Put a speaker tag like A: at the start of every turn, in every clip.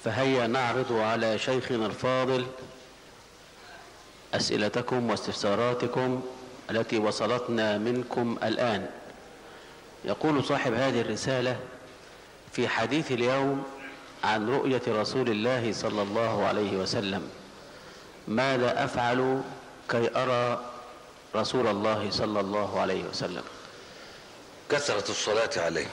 A: فهيا نعرض على شيخنا الفاضل أسئلتكم واستفساراتكم التي وصلتنا منكم الآن يقول صاحب هذه الرسالة في حديث اليوم عن رؤية رسول الله صلى الله عليه وسلم ماذا أفعل كي أرى رسول الله صلى الله عليه وسلم
B: كثرة الصلاة عليه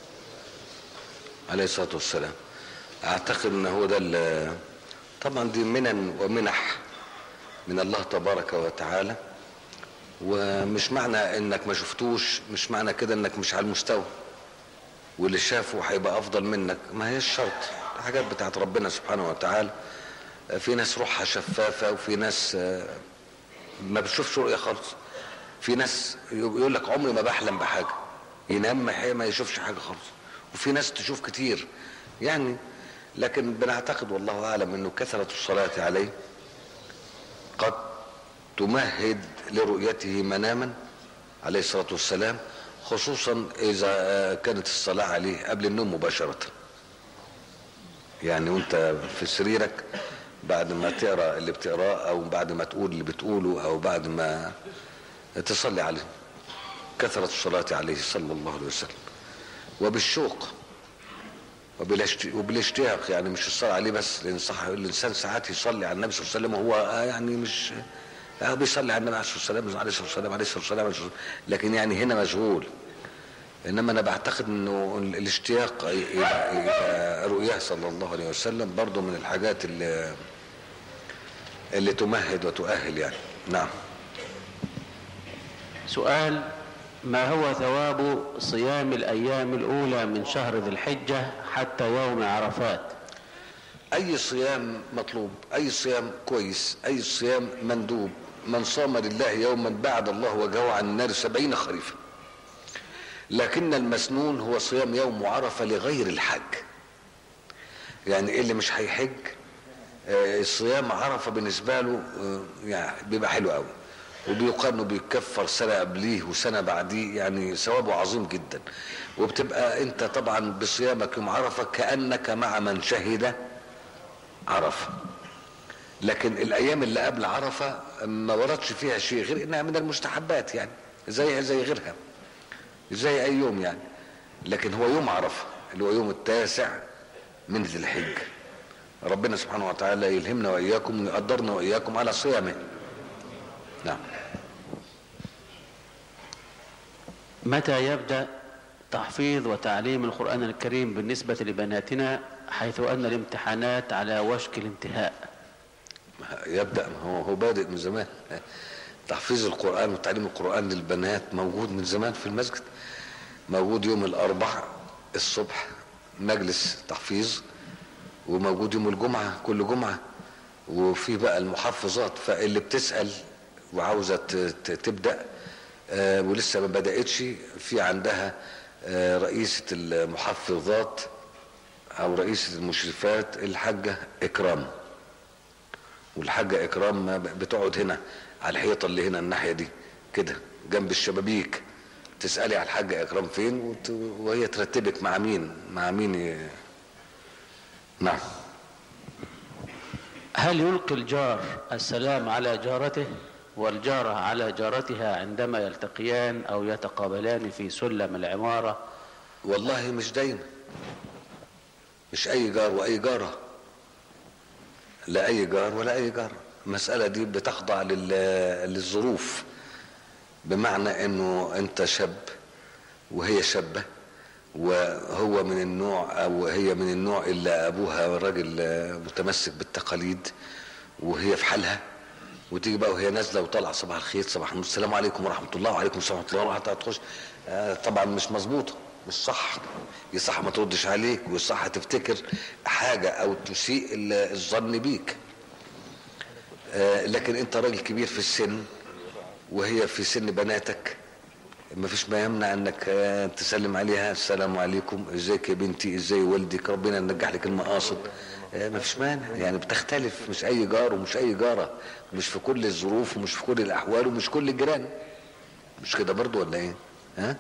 B: عليه الصلاة والسلام اعتقد ان هو ده ال- طبعا دي منن ومنح من الله تبارك وتعالى ومش معنى انك ما شفتوش مش معنى كده انك مش على المستوى واللي شافه هيبقى افضل منك ما هي الشرط دي حاجات بتاعت ربنا سبحانه وتعالى في ناس روحها شفافة وفي ناس آه، ما بتشوفش رؤية خالص في ناس يقول لك عمري ما بحلم بحاجة ينام ما ما يشوفش حاجة خالص وفي ناس تشوف كتير يعني لكن بنعتقد والله أعلم أنه كثرة الصلاة عليه قد تمهد لرؤيته مناما عليه الصلاة والسلام خصوصا إذا آه، كانت الصلاة عليه قبل النوم مباشرة يعني وانت في سريرك بعد ما تقرا اللي بتقراه او بعد ما تقول اللي بتقوله او بعد ما تصلي عليه كثرة الصلاة عليه صلى الله عليه وسلم وبالشوق وبالاشت- وبالاشتياق يعني مش الصلاة عليه بس لان صح الانسان ساعات يصلي على النبي صلى الله عليه وسلم وهو آه يعني مش آه بيصلي على النبي عليه الصلاه والسلام عليه الصلاه والسلام عليه الصلاه والسلام عليه الصلاة والسلام. لكن يعني هنا مشغول انما انا بعتقد انه الاشتياق يبقى, يبقى رؤياه صلى الله عليه وسلم برضو من الحاجات اللي اللي تمهد وتؤهل يعني نعم
A: سؤال ما هو ثواب صيام الأيام الأولى من شهر ذي الحجة حتى يوم عرفات
B: اي صيام مطلوب اي صيام كويس اي صيام مندوب من صام لله يوما بعد الله وجهه عن النار سبعين خريفا لكن المسنون هو صيام يوم عرفة لغير الحج يعني اللي مش هيحج آه، صيام عرفة بالنسبة له آه، يعني بيبقى حلو قوي وبيقارن وبيكفر سنة قبليه وسنة بعديه يعني ثوابه عظيم جدا وبتبقى انت طبعا بصيامك يوم عرفة كأنك مع من شهد عرفة لكن الايام اللي قبل عرفة ما وردش فيها شيء غير انها من المستحبات يعني زي زي غيرها زي اي يوم يعني لكن هو يوم عرفة اللي هو يوم التاسع من ذي الحجة ربنا سبحانه وتعالى يلهمنا واياكم ويقدرنا واياكم على صيامه نعم
A: متى يبدأ تحفيظ وتعليم القرآن الكريم بالنسبة لبناتنا حيث أن الامتحانات على وشك الانتهاء
B: يبدأ ما هو هو بادئ من زمان تحفيظ القرآن وتعليم القرآن للبنات موجود من زمان في المسجد موجود يوم الأربع الصبح مجلس تحفيظ وموجود يوم الجمعة كل جمعة وفي بقى المحفظات فاللي بتسأل وعاوزة ت- ت- تبدأ آه، ولسه ما بدأتش في عندها آه، رئيسة المحفظات أو رئيسة المشرفات الحاجة إكرام والحاجة إكرام بتقعد هنا على الحيطة اللي هنا الناحية دي كده جنب الشبابيك تسألي على الحاجة إكرام فين وت... وهي ترتبك مع مين مع مين ي... نعم
A: هل يلقي الجار السلام على جارته والجارة على جارتها عندما يلتقيان أو يتقابلان في سلم العمارة
B: والله مش دايما مش أي جار وأي جارة لا أي جار ولا أي جار المسألة دي بتخضع لل... للظروف بمعنى انه انت شاب وهي شابة وهو من النوع او هي من النوع اللي ابوها راجل متمسك بالتقاليد وهي في حالها وتيجي بقى وهي نازله وطالعه صباح الخير صباح النور السلام عليكم ورحمه الله وعليكم السلام ورحمه الله وحتى تخش آه طبعا مش مظبوطه مش صح يصح ما تردش عليك ويصح تفتكر حاجه او تسيء الظن بيك آه لكن انت راجل كبير في السن وهي في سن بناتك ما فيش ما يمنع انك تسلم عليها السلام عليكم ازيك يا بنتي ازاي والدك ربنا ينجح لك المقاصد ما فيش مانع يعني بتختلف مش اي جار ومش اي جاره مش في كل الظروف ومش في كل الاحوال ومش كل الجيران مش كده برضو ولا ايه ها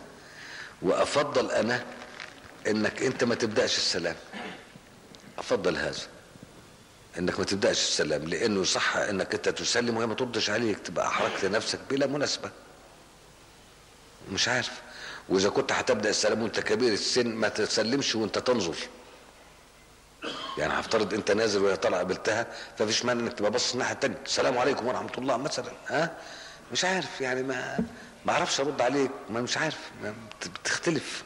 B: وافضل انا انك انت ما تبداش السلام افضل هذا انك ما تبداش السلام لانه صح انك انت تسلم وهي ما تردش عليك تبقى احرجت نفسك بلا مناسبه مش عارف واذا كنت هتبدا السلام وانت كبير السن ما تسلمش وانت تنظر يعني هفترض انت نازل وهي طالعه قابلتها ففيش مانع انك تبقى باصص الناحيه الثانيه السلام عليكم ورحمه الله مثلا ها مش عارف يعني ما ما اعرفش ارد عليك ما مش عارف ما بتختلف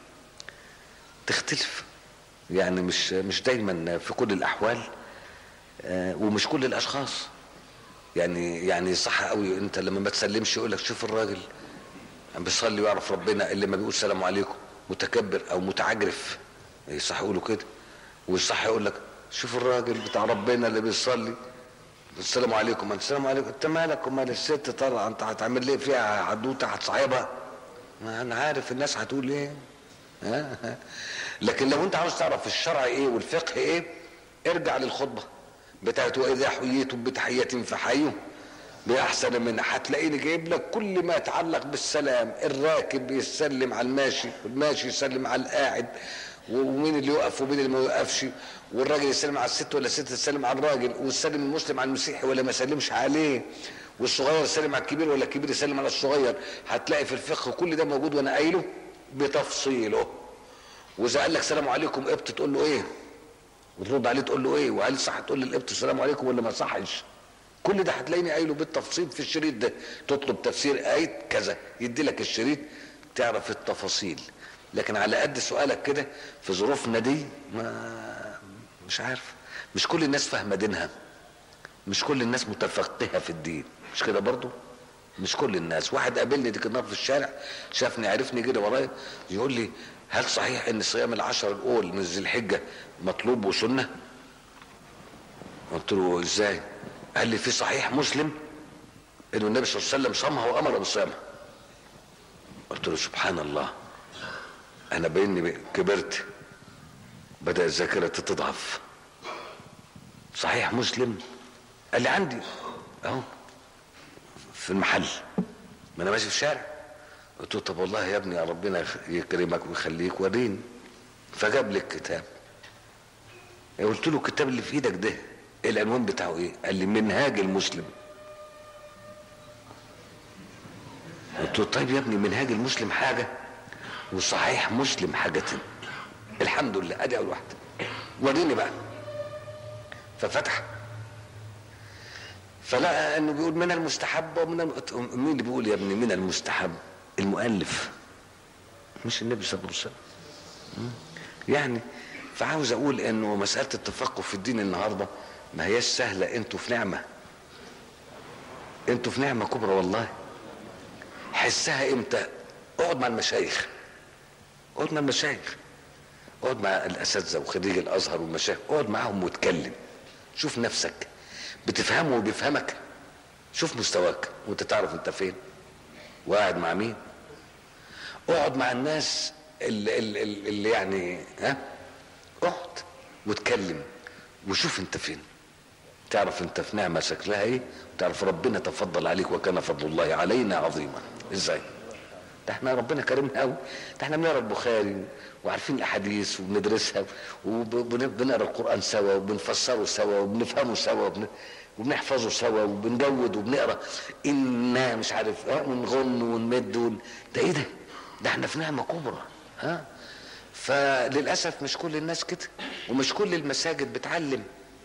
B: تختلف يعني مش مش دايما في كل الاحوال آه، ومش كل الاشخاص يعني يعني صح قوي انت لما ما تسلمش يقول لك شوف الراجل بيصلي ويعرف ربنا اللي ما بيقول السلام عليكم متكبر او متعجرف صح يقولوا كده والصح يقول لك شوف الراجل بتاع ربنا اللي بيصلي السلام عليكم السلام عليكم انت مالك ومال الست طالعه انت هتعمل ليه فيها حدوته هتصعبها ما انا عارف الناس هتقول ايه ها؟ لكن لو انت عاوز تعرف الشرع ايه والفقه ايه ارجع للخطبه بتاعت واذا حييتم بتحيه فحيوا باحسن من هتلاقيني جايب لك كل ما يتعلق بالسلام الراكب يسلم على الماشي والماشي يسلم على القاعد ومين اللي يقف ومين اللي ما يقفش والراجل يسلم على الست ولا الست تسلم على الراجل ويسلم المسلم على المسيحي ولا ما يسلمش عليه والصغير يسلم على الكبير ولا الكبير يسلم على الصغير هتلاقي في الفقه كل ده موجود وانا قايله بتفصيله واذا قال لك سلام عليكم ابت تقول له ايه وترد عليه تقول له ايه وهل صح تقول للابت السلام عليكم ولا ما صحش كل ده هتلاقيني قايله بالتفصيل في الشريط ده تطلب تفسير آية كذا يدي لك الشريط تعرف التفاصيل لكن على قد سؤالك كده في ظروفنا دي ما مش عارف مش كل الناس فاهمه دينها مش كل الناس متفقهه في الدين مش كده برضو مش كل الناس واحد قابلني ديك النهار في الشارع شافني عرفني كده ورايا يقول لي هل صحيح ان صيام العشر الاول من ذي الحجه مطلوب وسنه قلت له ازاي قال لي في صحيح مسلم انه النبي صلى الله عليه وسلم صامها وامر بصيامها قلت له سبحان الله انا باني كبرت بدأ ذاكرتي تضعف صحيح مسلم قال لي عندي اهو في المحل ما انا ماشي في الشارع قلت له طب والله يا ابني يا ربنا يكرمك ويخليك وريني فجاب لي الكتاب قلت له الكتاب اللي في ايدك ده العنوان بتاعه ايه قال لي منهاج المسلم قلت له طيب يا ابني منهاج المسلم حاجه وصحيح مسلم حاجه الحمد لله ادي اول واحده وريني بقى ففتح فلقى انه بيقول من المستحب ومن الم... مين اللي بيقول يا ابني من المستحب المؤلف مش النبي صلى الله عليه وسلم يعني فعاوز اقول انه مساله التفقه في الدين النهارده ما هياش سهله انتوا في نعمه انتوا في نعمه كبرى والله حسها امتى اقعد مع المشايخ اقعد مع المشايخ اقعد مع الاساتذه وخريج الازهر والمشايخ اقعد معاهم واتكلم شوف نفسك بتفهمه وبيفهمك شوف مستواك وانت تعرف انت فين وقاعد مع مين اقعد مع الناس اللي, اللي, اللي يعني ها اقعد واتكلم وشوف انت فين تعرف انت في نعمه شكلها ايه وتعرف ربنا تفضل عليك وكان فضل الله علينا عظيما ازاي ده احنا ربنا كرمنا قوي ده احنا بنقرا البخاري وعارفين الاحاديث وبندرسها وبنقرا القران سوا وبنفسره سوا وبنفهمه سوا وبن... وبنحفظه سوا وبنجود وبنقرا انا مش عارف اه ونغن ونمد ون... ده ايه ده؟ ده احنا في نعمه كبرى ها فللاسف مش كل الناس كده ومش كل المساجد بتعلم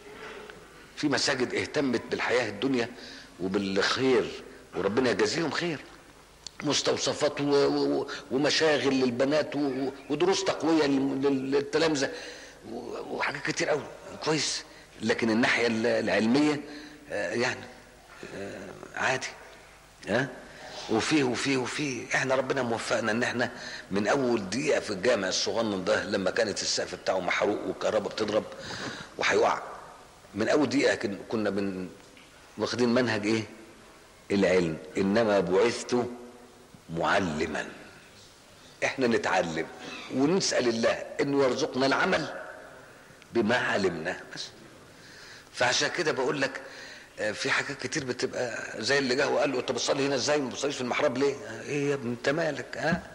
B: في مساجد اهتمت بالحياه الدنيا وبالخير وربنا يجازيهم خير مستوصفات و... و... ومشاغل للبنات و... ودروس تقويه للتلامذه وحاجات كتير قوي كويس لكن الناحيه العلميه يعني عادي ها وفيه وفيه وفيه احنا ربنا موفقنا ان احنا من اول دقيقه في الجامع الصغنن ده لما كانت السقف بتاعه محروق والكهرباء بتضرب وهيقع من اول دقيقه كنا من واخدين منهج ايه العلم انما بعثت معلما احنا نتعلم ونسال الله انه يرزقنا العمل بما علمنا بس فعشان كده بقول لك في حاجات كتير بتبقى زي اللي جه وقال له انت بتصلي هنا ازاي ما بتصليش في المحراب ليه؟ ايه يا ابني انت مالك ها؟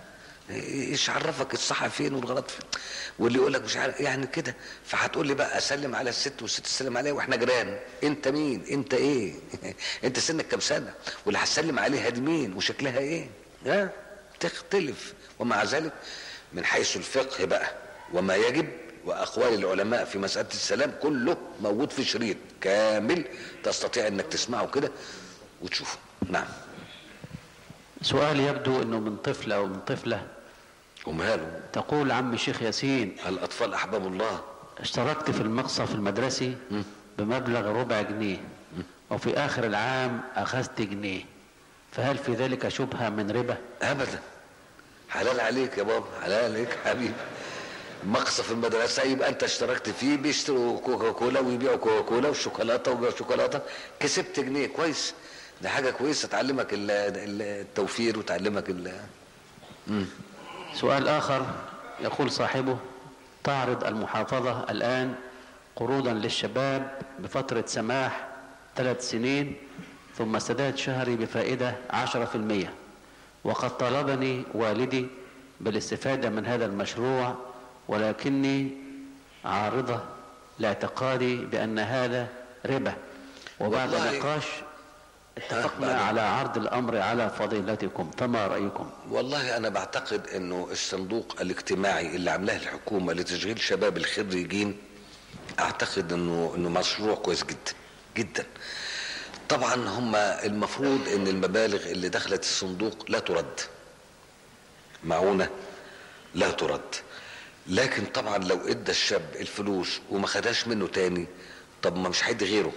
B: ايش عرفك الصح فين والغلط فين واللي يقول لك مش عارف يعني كده فهتقول لي بقى اسلم على الست والست تسلم عليا واحنا جيران انت مين انت ايه انت سنك كام سنه واللي هتسلم عليها دي مين وشكلها ايه ها تختلف ومع ذلك من حيث الفقه بقى وما يجب واقوال العلماء في مساله السلام كله موجود في شريط كامل تستطيع انك تسمعه كده وتشوفه نعم
A: سؤال يبدو انه من طفل او من طفلة
B: وماله
A: تقول عم الشيخ ياسين
B: الاطفال احباب الله
A: اشتركت في المقصف المدرسي بمبلغ ربع جنيه وفي اخر العام اخذت جنيه فهل في ذلك شبهة من ربا
B: ابدا حلال عليك يا بابا حلال عليك حبيبي مقصف المدرسة يبقى انت اشتركت فيه بيشتروا كوكا كولا ويبيعوا كوكا كولا وشوكولاتة ويبيعوا شوكولاتة كسبت جنيه كويس ده حاجة كويسة تعلمك ال- ال- التوفير وتعلمك ال مم.
A: سؤال آخر يقول صاحبه تعرض المحافظة الآن قروضا للشباب بفترة سماح ثلاث سنين ثم سداد شهري بفائدة عشرة في المية وقد طلبني والدي بالاستفادة من هذا المشروع ولكني عارضة لاعتقادي بأن هذا ربا وبعد
B: والله-
A: نقاش اتفقنا
B: بعد-
A: على عرض الأمر على فضيلتكم فما رأيكم
B: والله انا بعتقد انه الصندوق الاجتماعي اللي عاملاه الحكومة لتشغيل شباب الخريجين اعتقد انه انه مشروع كويس جدا جدا طبعا هم المفروض ان المبالغ اللي دخلت الصندوق لا ترد معونة لا ترد لكن طبعا لو ادى الشاب الفلوس وما خداش منه تاني طب ما مش هيدي غيره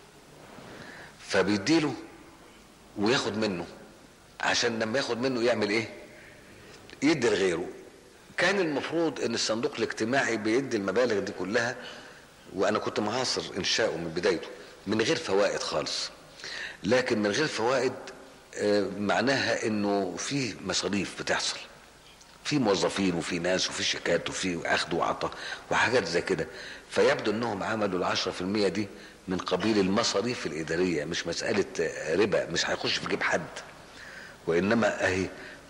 B: فبيديله وياخد منه عشان لما ياخد منه يعمل ايه يدي لغيره كان المفروض ان الصندوق الاجتماعي بيدي المبالغ دي كلها وانا كنت معاصر انشاؤه من بدايته من غير فوائد خالص لكن من غير فوائد آه، معناها انه في مصاريف بتحصل في موظفين وفي ناس وفي شيكات وفي اخذ وعطاء وحاجات زي كده فيبدو انهم عملوا العشرة في المية دي من قبيل المصاريف الادارية مش مسألة آه، ربا مش هيخش في جيب حد وانما اهي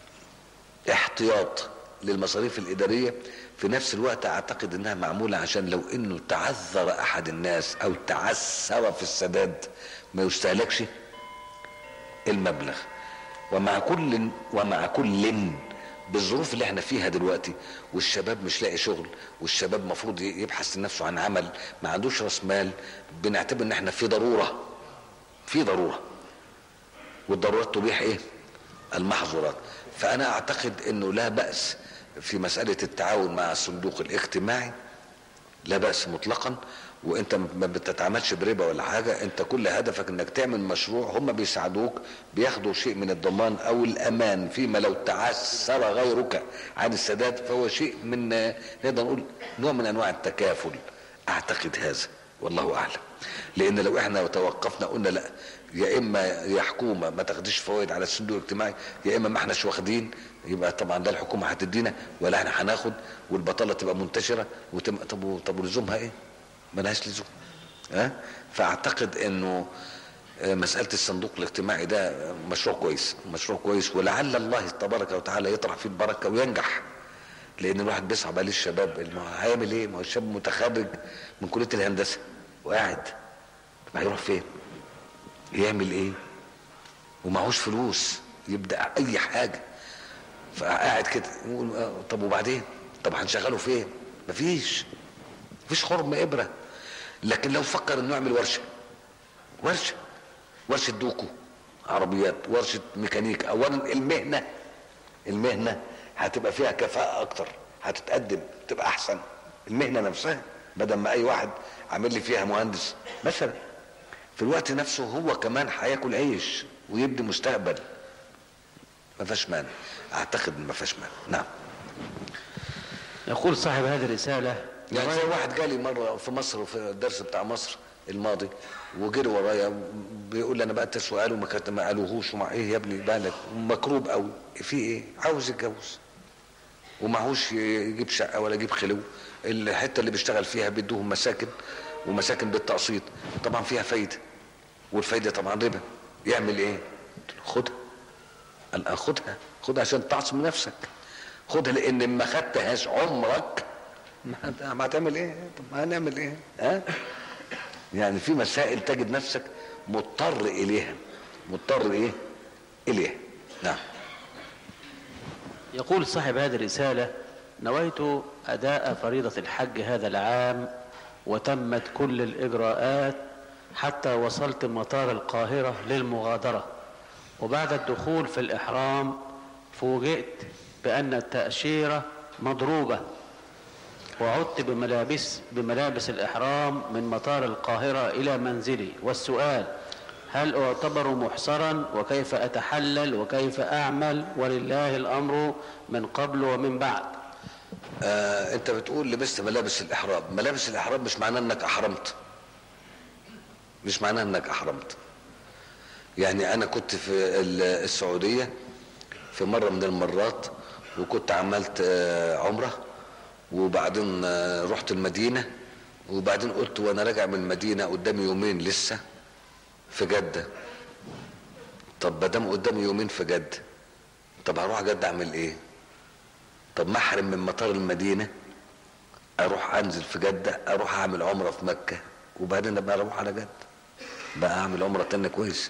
B: احتياط للمصاريف الإدارية في نفس الوقت أعتقد أنها معمولة عشان لو أنه تعذر أحد الناس أو تعسر في السداد ما يستهلكش المبلغ ومع كل ومع كل بالظروف اللي احنا فيها دلوقتي والشباب مش لاقي شغل والشباب مفروض يبحث لنفسه عن عمل ما عندوش راس مال بنعتبر ان احنا في ضروره في ضروره والضرورات تبيح ايه المحظورات فانا اعتقد انه لا باس في مساله التعاون مع الصندوق الاجتماعي لا باس مطلقا وانت ما بتتعاملش بربا ولا حاجه انت كل هدفك انك تعمل مشروع هم بيساعدوك بياخدوا شيء من الضمان او الامان فيما لو تعثر غيرك عن السداد فهو شيء من نقدر نقول نوع من انواع التكافل اعتقد هذا والله اعلم لان لو احنا توقفنا قلنا لا يا اما يا حكومه ما تاخدش فوائد على الصندوق الاجتماعي يا اما ما احناش واخدين يبقى طبعا ده الحكومه هتدينا ولا احنا هناخد والبطاله تبقى منتشره وتم طب طب ولزومها ايه؟ ملهاش لزوم ها فاعتقد انه آه، مسألة الصندوق الاجتماعي ده مشروع كويس مشروع كويس ولعل الله تبارك وتعالى يطرح فيه البركة وينجح لأن الواحد بيصعب عليه الشباب ما هو هيعمل إيه؟ ما هو الشاب متخرج من كلية الهندسة وقاعد ما هيروح فين؟ يعمل إيه؟ ومعهوش فلوس يبدأ أي حاجة فقاعد كده يقول آه، طب وبعدين؟ طب هنشغله فين؟ مفيش مفيش خرم ابره لكن لو فكر انه يعمل ورشه ورشه ورشه دوكو عربيات ورشه ميكانيكا اولا المهنه المهنه هتبقى فيها كفاءه اكتر هتتقدم تبقى احسن المهنه نفسها بدل ما اي واحد عامل لي فيها مهندس مثلا في الوقت نفسه هو كمان هياكل عيش ويبني مستقبل ما فيهاش مانع اعتقد ما فيهاش مانع نعم
A: يقول صاحب هذه الرسالة
B: يعني زي واحد جالي مره في مصر في الدرس بتاع مصر الماضي وجري ورايا بيقول لي انا بقى سؤال وما كنت ما قالوهوش ومع ايه يا ابني بالك مكروب قوي في ايه عاوز يتجوز ومعهوش يجيب شقه ولا يجيب خلو الحته اللي بيشتغل فيها بيدوهم مساكن ومساكن بالتقسيط طبعا فيها فايده والفايده طبعا ربا يعمل ايه؟ قلت له خدها قال آه خدها خدها عشان تعصم نفسك خدها لان ما خدتهاش عمرك ما ما هتعمل ايه طب ما هنعمل ايه ها يعني في مسائل تجد نفسك مضطر اليها مضطر ايه اليها نعم
A: يقول صاحب هذه الرسالة نويت أداء فريضة الحج هذا العام وتمت كل الإجراءات حتى وصلت مطار القاهرة للمغادرة وبعد الدخول في الإحرام فوجئت بأن التأشيرة مضروبة وعدت بملابس بملابس الإحرام من مطار القاهرة إلى منزلي والسؤال هل أعتبر محصرا وكيف أتحلل وكيف أعمل ولله الأمر من قبل ومن بعد
B: آه انت بتقول لبست ملابس الاحرام ملابس الاحرام مش معناه انك احرمت مش معناه انك احرمت يعني انا كنت في ال- السعودية في مرة من المرات وكنت عملت آه، عمرة وبعدين آه، رحت المدينة وبعدين قلت وانا راجع من المدينة قدامي يومين لسه في جدة طب ما دام قدامي يومين في جدة طب هروح جدة اعمل ايه طب ما احرم من مطار المدينة اروح انزل في جدة اروح اعمل عمرة في مكة وبعدين ابقى اروح على جدة بقى اعمل عمرة تانية كويس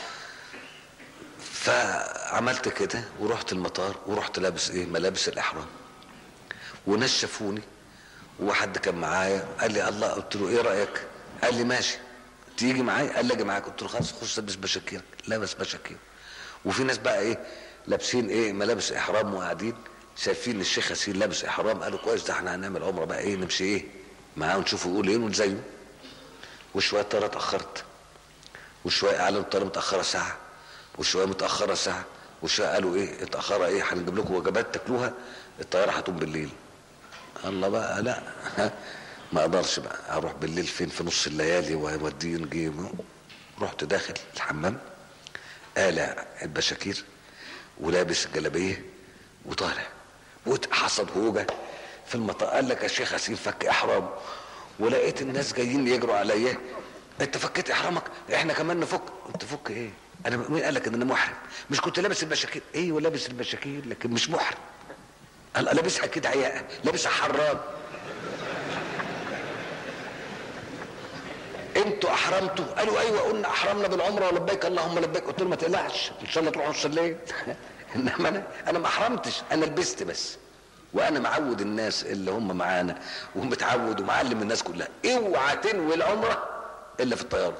B: فعملت كده ورحت المطار ورحت لابس ايه ملابس الاحرام وناس شافوني وحد كان معايا قال لي الله قلت له ايه رايك قال لي ماشي تيجي معايا قال لي اجي معاك قلت له خلاص خش البس بشاكيرك لابس بشاكير وفي ناس بقى ايه لابسين ايه ملابس احرام وقاعدين شايفين الشيخ ياسين لابس احرام قالوا كويس ده احنا هنعمل عمره بقى ايه نمشي ايه معاه ونشوفه يقول ايه ونزيه وشويه الطياره اتاخرت وشويه اعلنوا الطياره متاخره ساعه وشويه متاخره ساعه وشويه قالوا ايه اتاخره ايه هنجيب لكم وجبات تاكلوها الطياره هتقوم بالليل الله بقى لا ما اقدرش بقى اروح بالليل فين في نص الليالي ووديه نجيب رحت داخل الحمام قالع البشاكير ولابس الجلابيه وطالع وحصل هوجه في المطار قال لك يا شيخ ياسين فك احرام ولقيت الناس جايين يجروا عليا انت فكيت احرامك احنا كمان نفك قلت فك ايه انا مين قال لك ان انا محرم مش كنت لابس البشاكير ايوه لابس البشاكير لكن مش محرم قال لابسها كده عياقه لابسها حرام انتوا احرمتوا قالوا ايوه قلنا احرمنا بالعمره ولبيك اللهم لبيك قلت له ما تقلقش ان شاء الله تروح نص الليل انما انا انا ما احرمتش انا لبست بس وانا معود الناس اللي هم معانا ومتعود ومعلم الناس كلها اوعى تنوي العمره الا في الطياره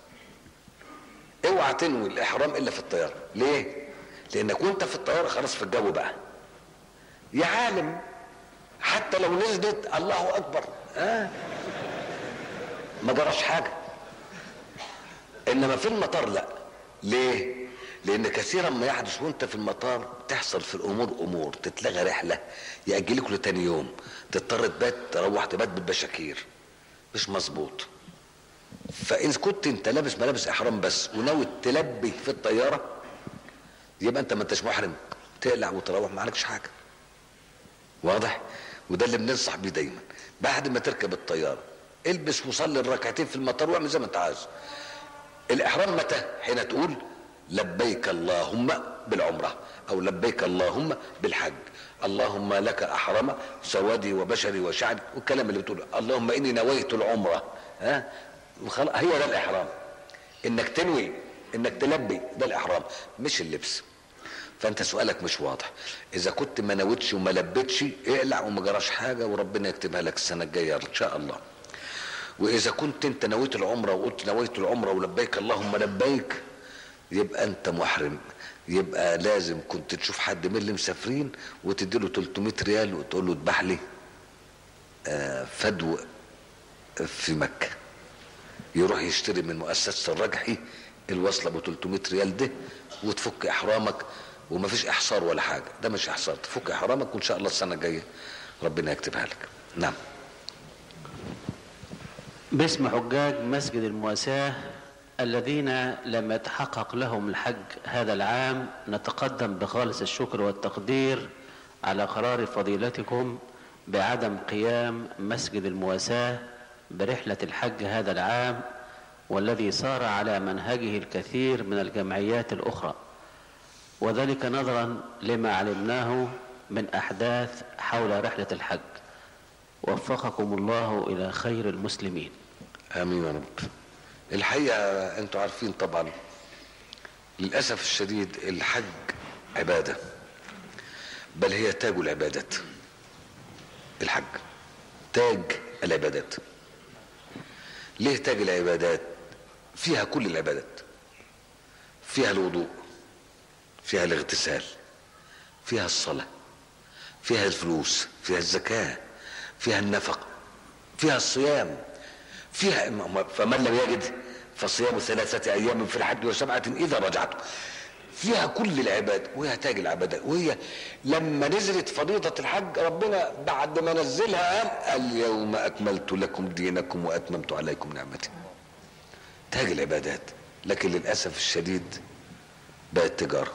B: اوعى تنوي الاحرام الا في الطياره ليه لانك وانت في الطياره خلاص في الجو بقى يا عالم حتى لو نزلت الله اكبر آه. ما جراش حاجه انما في المطار لا ليه لان كثيرا ما يحدث وانت في المطار تحصل في الامور امور تتلغى رحله ياجلك لتاني يوم تضطر تبات تروح تبات بالبشاكير مش مظبوط فان كنت انت لابس ملابس احرام بس وناوي تلبي في الطياره يبقى انت ما انتش محرم تقلع وتروح ما عليكش حاجه واضح وده اللي بننصح بيه دايما بعد ما تركب الطياره البس وصلي الركعتين في المطار واعمل زي ما انت عايز الاحرام متى حين تقول لبيك اللهم بالعمره او لبيك اللهم بالحج اللهم لك احرم سوادي وبشري وشعري والكلام اللي بتقوله اللهم اني نويت العمره ها وخلاص هي ده الاحرام انك تنوي انك تلبي ده الاحرام مش اللبس فانت سؤالك مش واضح اذا كنت ما نويتش وما لبيتش اقلع وما جراش حاجه وربنا يكتبها لك السنه الجايه ان شاء الله واذا كنت انت نويت العمره وقلت نويت العمره ولبيك اللهم لبيك يبقى انت محرم يبقى لازم كنت تشوف حد من اللي مسافرين وتدي له 300 ريال وتقول له اذبح لي آه، فدو في مكه يروح يشتري من مؤسسه الرجحي الوصله ب 300 ريال ده وتفك احرامك وما فيش احصار ولا حاجه ده مش احصار تفك احرامك وان شاء الله السنه الجايه ربنا يكتبها لك نعم
A: باسم حجاج مسجد المواساة الذين لم يتحقق لهم الحج هذا العام نتقدم بخالص الشكر والتقدير على قرار فضيلتكم بعدم قيام مسجد المواساة برحلة الحج هذا العام والذي صار على منهجه الكثير من الجمعيات الأخرى وذلك نظرا لما علمناه من أحداث حول رحلة الحج وفقكم الله إلى خير المسلمين
B: امين يا رب الحقيقه انتوا عارفين طبعا للاسف الشديد الحج عباده بل هي تاج العبادات الحج تاج العبادات ليه تاج العبادات فيها كل العبادات فيها الوضوء فيها الاغتسال فيها الصلاه فيها الفلوس فيها الزكاه فيها النفقه فيها الصيام فيها فمن لم يجد فصيام ثلاثة أيام في الحج وسبعة إذا رجعتم فيها كل العباد وهي تاج العبادات وهي لما نزلت فريضة الحج ربنا بعد ما نزلها قال اليوم أكملت لكم دينكم وأتممت عليكم نعمتي تاج العبادات لكن للأسف الشديد بقت تجارة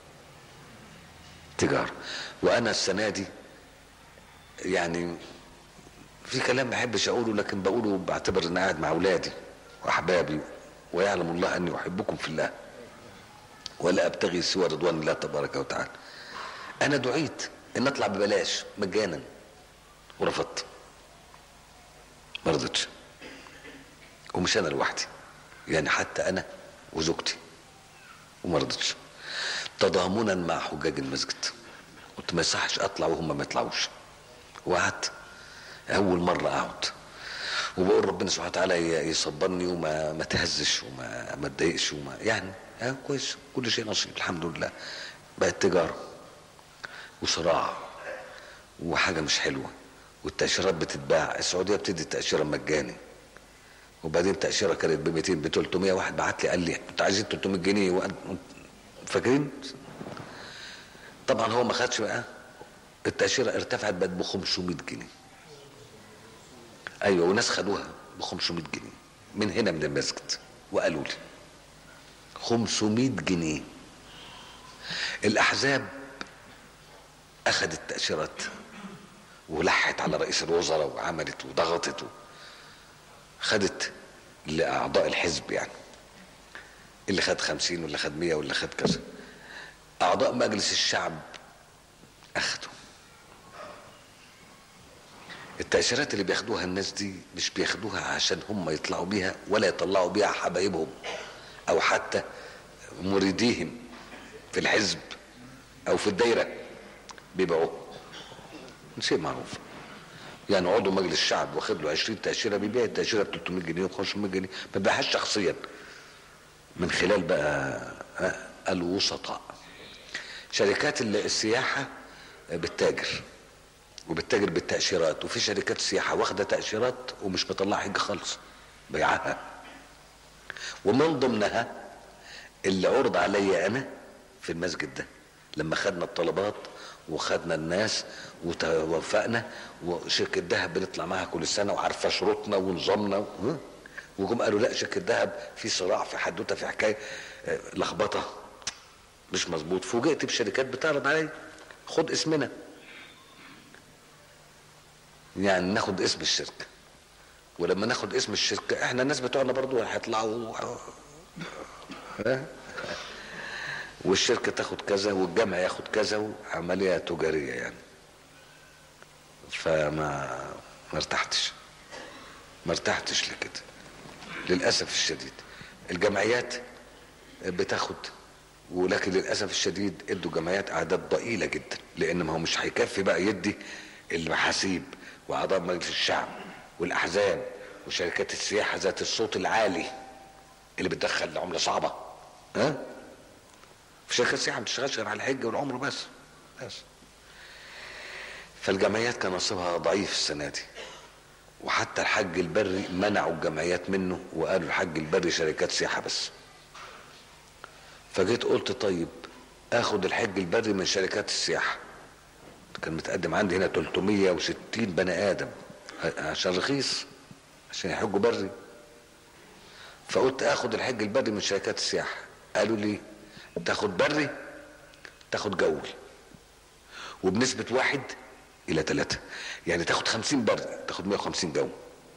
B: تجارة وأنا السنة دي يعني في كلام ما بحبش اقوله لكن بقوله بعتبر اني قاعد مع اولادي واحبابي ويعلم الله اني احبكم في الله ولا ابتغي سوى رضوان الله تبارك وتعالى انا دعيت ان اطلع ببلاش مجانا ورفضت ما رضيتش ومش انا لوحدي يعني حتى انا وزوجتي وما رضيتش تضامنا مع حجاج المسجد قلت ما يصحش اطلع وهم ما يطلعوش وقعدت اول مره اقعد وبقول ربنا سبحانه وتعالى يصبرني وما ما تهزش وما ما اتضايقش وما يعني اه كويس كل شيء نصيب الحمد لله بقت تجاره وصراع وحاجه مش حلوه والتاشيرات بتتباع السعوديه بتدي التاشيره مجاني وبعدين التاشيره كانت ب 200 ب 300 واحد بعت لي قال لي انتوا عايزين 300 جنيه فاكرين طبعا هو ما خدش بقى التاشيره ارتفعت بقت ب 500 جنيه ايوه وناس خدوها ب 500 جنيه من هنا من المسجد وقالوا لي 500 جنيه الاحزاب اخذت تاشيرات ولحت على رئيس الوزراء وعملت وضغطت خدت لاعضاء الحزب يعني اللي خد خمسين واللي خد مية واللي خد كذا اعضاء مجلس الشعب اخدوا التأشيرات اللي بياخدوها الناس دي مش بياخدوها عشان هم يطلعوا بيها ولا يطلعوا بيها حبايبهم او حتى مريديهم في الحزب او في الدايرة بيبيعوه شيء معروف يعني عضو مجلس الشعب واخد له 20 تأشيرة بيبيع التأشيرة ب 300 جنيه و 500 جنيه ما بيبيعهاش شخصيا من خلال بقى الوسطاء شركات السياحة بتتاجر وبتتاجر بالتأشيرات وفي شركات سياحة واخدة تأشيرات ومش مطلعة حاجة خالص بيعها ومن ضمنها اللي عرض عليا أنا في المسجد ده لما خدنا الطلبات وخدنا الناس وتوفقنا وشركة دهب بنطلع معاها كل سنة وعارفة شروطنا ونظامنا وجم قالوا لا شركة دهب في صراع في حدوتة في حكاية لخبطة مش مظبوط فوجئت بشركات بتعرض عليا خد اسمنا يعني ناخد اسم الشركة ولما ناخد اسم الشركة احنا الناس بتوعنا برضو هيطلعوا والشركة تاخد كذا والجمع ياخد كذا وعملية تجارية يعني فما ما ارتحتش ما ارتحتش لكده للأسف الشديد الجمعيات بتاخد ولكن للأسف الشديد ادوا جمعيات أعداد ضئيلة جدا لأن ما هو مش هيكفي بقى يدي المحاسيب واعضاء مجلس الشعب والاحزاب وشركات السياحه ذات الصوت العالي اللي بتدخل عمله صعبه ها في شركات السياحه ما بتشتغلش غير على الحج والعمره بس بس فالجمعيات كان نصيبها ضعيف السنه دي وحتى الحج البري منعوا الجمعيات منه وقالوا الحج البري شركات سياحه بس فجيت قلت طيب اخد الحج البري من شركات السياحه كان متقدم عندي هنا 360 بني ادم عشان رخيص عشان يحجوا بري فقلت اخد الحج البري من شركات السياحه قالوا لي تاخد بري تاخد جول وبنسبة واحد إلى ثلاثة يعني تاخد خمسين بري تاخد 150 جو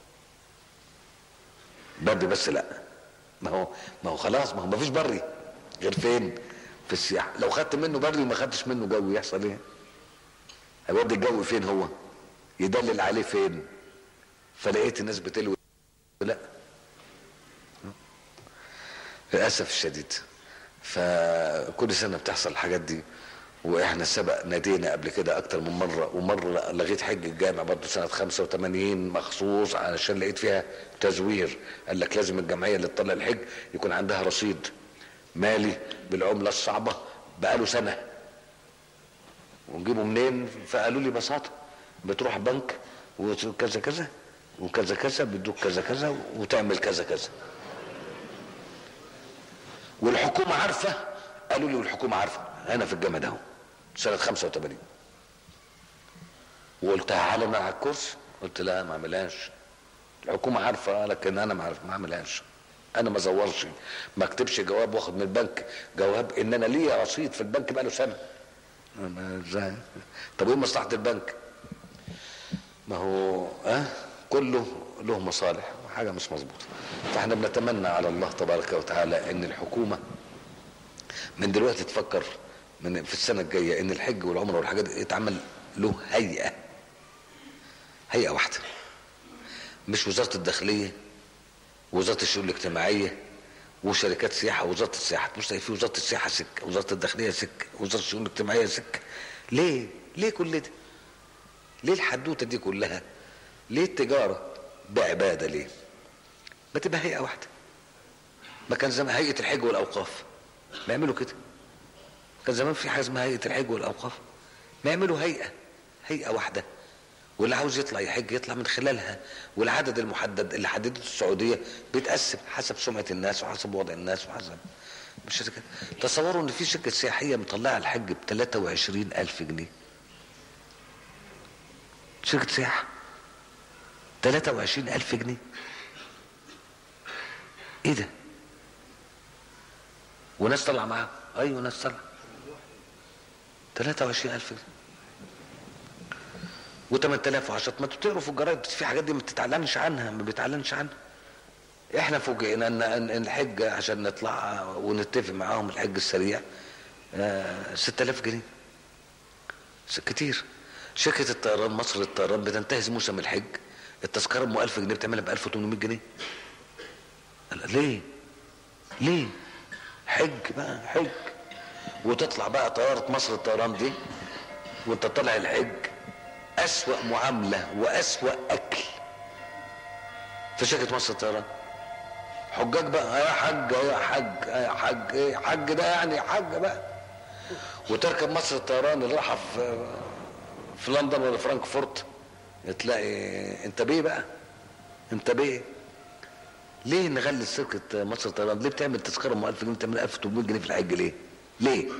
B: بري بس لا ما هو ما هو خلاص ما هو ما فيش بري غير فين في السياحة لو خدت منه بري وما خدتش منه جو يحصل ايه هيودي الجو فين هو يدلل عليه فين فلقيت الناس بتلوي لا للاسف الشديد فكل سنه بتحصل الحاجات دي واحنا سبق نادينا قبل كده اكتر من مره ومره لغيت حج الجامع برضه سنه 85 مخصوص علشان لقيت فيها تزوير قال لك لازم الجمعيه اللي تطلع الحج يكون عندها رصيد مالي بالعمله الصعبه بقاله سنه ونجيبه منين فقالوا لي ببساطه بتروح بنك وكذا كذا وكذا كذا بيدوك كذا كذا وتعمل كذا كذا والحكومه عارفه قالوا لي والحكومه عارفه هنا في الجامع ده سنه 85 وقلتها علنا على الكرسي قلت لا ما اعملهاش الحكومه عارفه لكن انا ما عارف ما اعملهاش انا ما زورش ما اكتبش جواب واخد من البنك جواب ان انا ليا رصيد في البنك بقاله سنه ازاي طب ايه مصلحه البنك ما هو اه كله له مصالح حاجه مش مظبوطه فاحنا بنتمنى على الله تبارك وتعالى ان الحكومه من دلوقتي تفكر من في السنه الجايه ان الحج والعمره والحاجات دي يتعمل له هيئه هيئه واحده مش وزاره الداخليه وزاره الشؤون الاجتماعيه وشركات سياحه وزاره السياحه مش في وزاره السياحه سك وزاره الداخليه سك وزاره الشؤون الاجتماعيه سك ليه ليه كل ده ليه الحدوته دي كلها ليه التجاره بعباده ليه ما تبقى هيئه واحده ما كان زمان هيئه الحج والاوقاف ما يعملوا كده كان زمان في حاجه اسمها هيئه الحج والاوقاف ما يعملوا هيئه هيئه واحده واللي عاوز يطلع يحج يطلع من خلالها والعدد المحدد اللي حددته السعوديه بيتقسم حسب سمعه الناس وحسب وضع الناس وحسب مش كده تصوروا ان في شركه سياحيه مطلعه الحج ب 23 الف جنيه شركه سياحه 23 الف جنيه ايه ده وناس طلع معاهم ايوه ناس طلع 23 الف جنيه و8000 وعشرة ما تقروا في الجرايد في حاجات دي ما بتتعلنش عنها ما بيتعلنش عنها احنا فوجئنا ان ان الحج عشان نطلع ونتفق معاهم الحج السريع آه 6000 جنيه كتير شركة الطيران مصر للطيران بتنتهز موسم الحج التذكرة ب 1000 جنيه بتعملها ب 1800 جنيه ليه؟ ليه؟ حج بقى حج وتطلع بقى طيارة مصر الطيران دي وانت طالع الحج أسوأ معاملة وأسوأ أكل في شركة مصر الطيران حجاج بقى يا حج يا حج يا حج ايه حج ده يعني حج بقى وتركب مصر الطيران اللي رايحه في في لندن ولا فرانكفورت تلاقي انت بيه بقى انت بيه ليه نغلي شركة مصر الطيران ليه بتعمل تذكرة ام 1000 جنيه بتعمل 1800 جنيه في الحج ليه ليه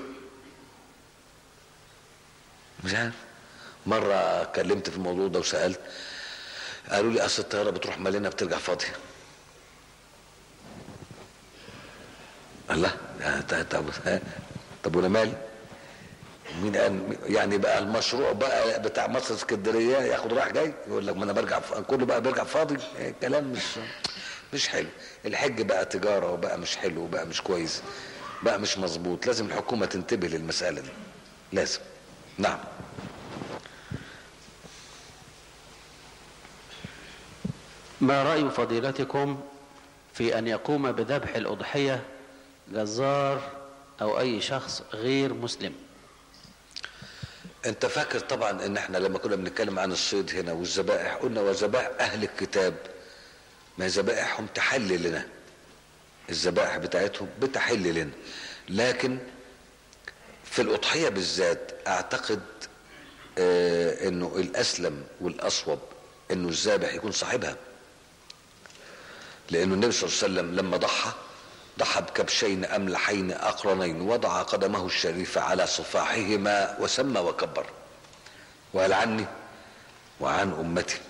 B: مش عارف مرة كلمت في الموضوع ده وسألت قالوا لي اصل الطيارة بتروح مليانة بترجع فاضية الله طب طب وانا مالي مين قال يعني بقى المشروع بقى بتاع مصر اسكندريه ياخد رايح جاي يقول لك ما انا برجع كله بقى بيرجع فاضي كلام مش مش حلو الحج بقى تجاره وبقى مش حلو وبقى مش كويس بقى مش مظبوط لازم الحكومه تنتبه للمساله دي لازم نعم
A: ما رأي فضيلتكم في أن يقوم بذبح الأضحية جزار أو أي شخص غير مسلم
B: انت فاكر طبعا ان احنا لما كنا بنتكلم عن الصيد هنا والذبائح قلنا وذبائح اهل الكتاب ما ذبائحهم تحل لنا الذبائح بتاعتهم بتحل لنا لكن في الاضحيه بالذات اعتقد آه انه الاسلم والاصوب انه الذابح يكون صاحبها لانه النبي صلى الله عليه وسلم لما ضحى ضحى بكبشين أملحين أقرنين وضع قدمه الشريفة على صفاحهما وسمى وكبر وقال عني وعن أمتي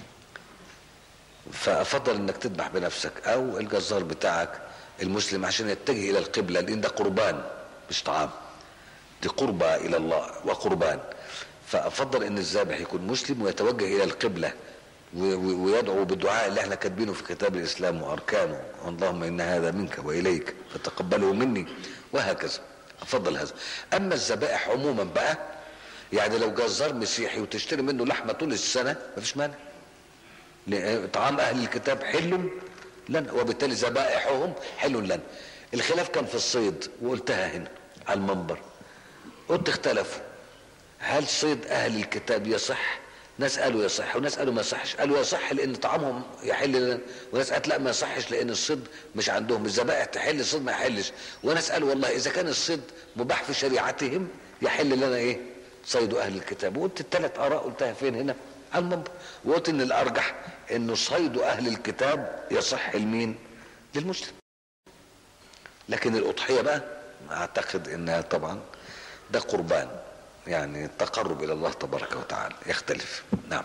B: فأفضل أنك تذبح بنفسك أو الجزار بتاعك المسلم عشان يتجه إلى القبلة لأن ده قربان مش طعام دي قربة إلى الله وقربان فأفضل أن الذابح يكون مسلم ويتوجه إلى القبلة ويدعو بالدعاء اللي احنا كاتبينه في كتاب الاسلام واركانه اللهم ان هذا منك واليك فتقبله مني وهكذا افضل هذا اما الذبائح عموما بقى يعني لو جزار مسيحي وتشتري منه لحمه طول السنه مفيش مانع لأن طعام اهل الكتاب حل لنا وبالتالي ذبائحهم حل لنا الخلاف كان في الصيد وقلتها هنا على المنبر قلت اختلفوا هل صيد اهل الكتاب يصح ناس قالوا يصح وناس قالوا ما يصحش قالوا يصح لان طعامهم يحل لنا وناس قالت لا ما يصحش لان الصيد مش عندهم الذبائح تحل الصيد ما يحلش وناس قالوا والله اذا كان الصيد مباح في شريعتهم يحل لنا ايه صيد اهل الكتاب وقلت الثلاث اراء قلتها فين هنا على المنبر وقلت ان الارجح انه صيد اهل الكتاب يصح لمين للمسلم لكن الاضحيه بقى اعتقد انها طبعا ده قربان يعني التقرب الى الله تبارك وتعالى يختلف نعم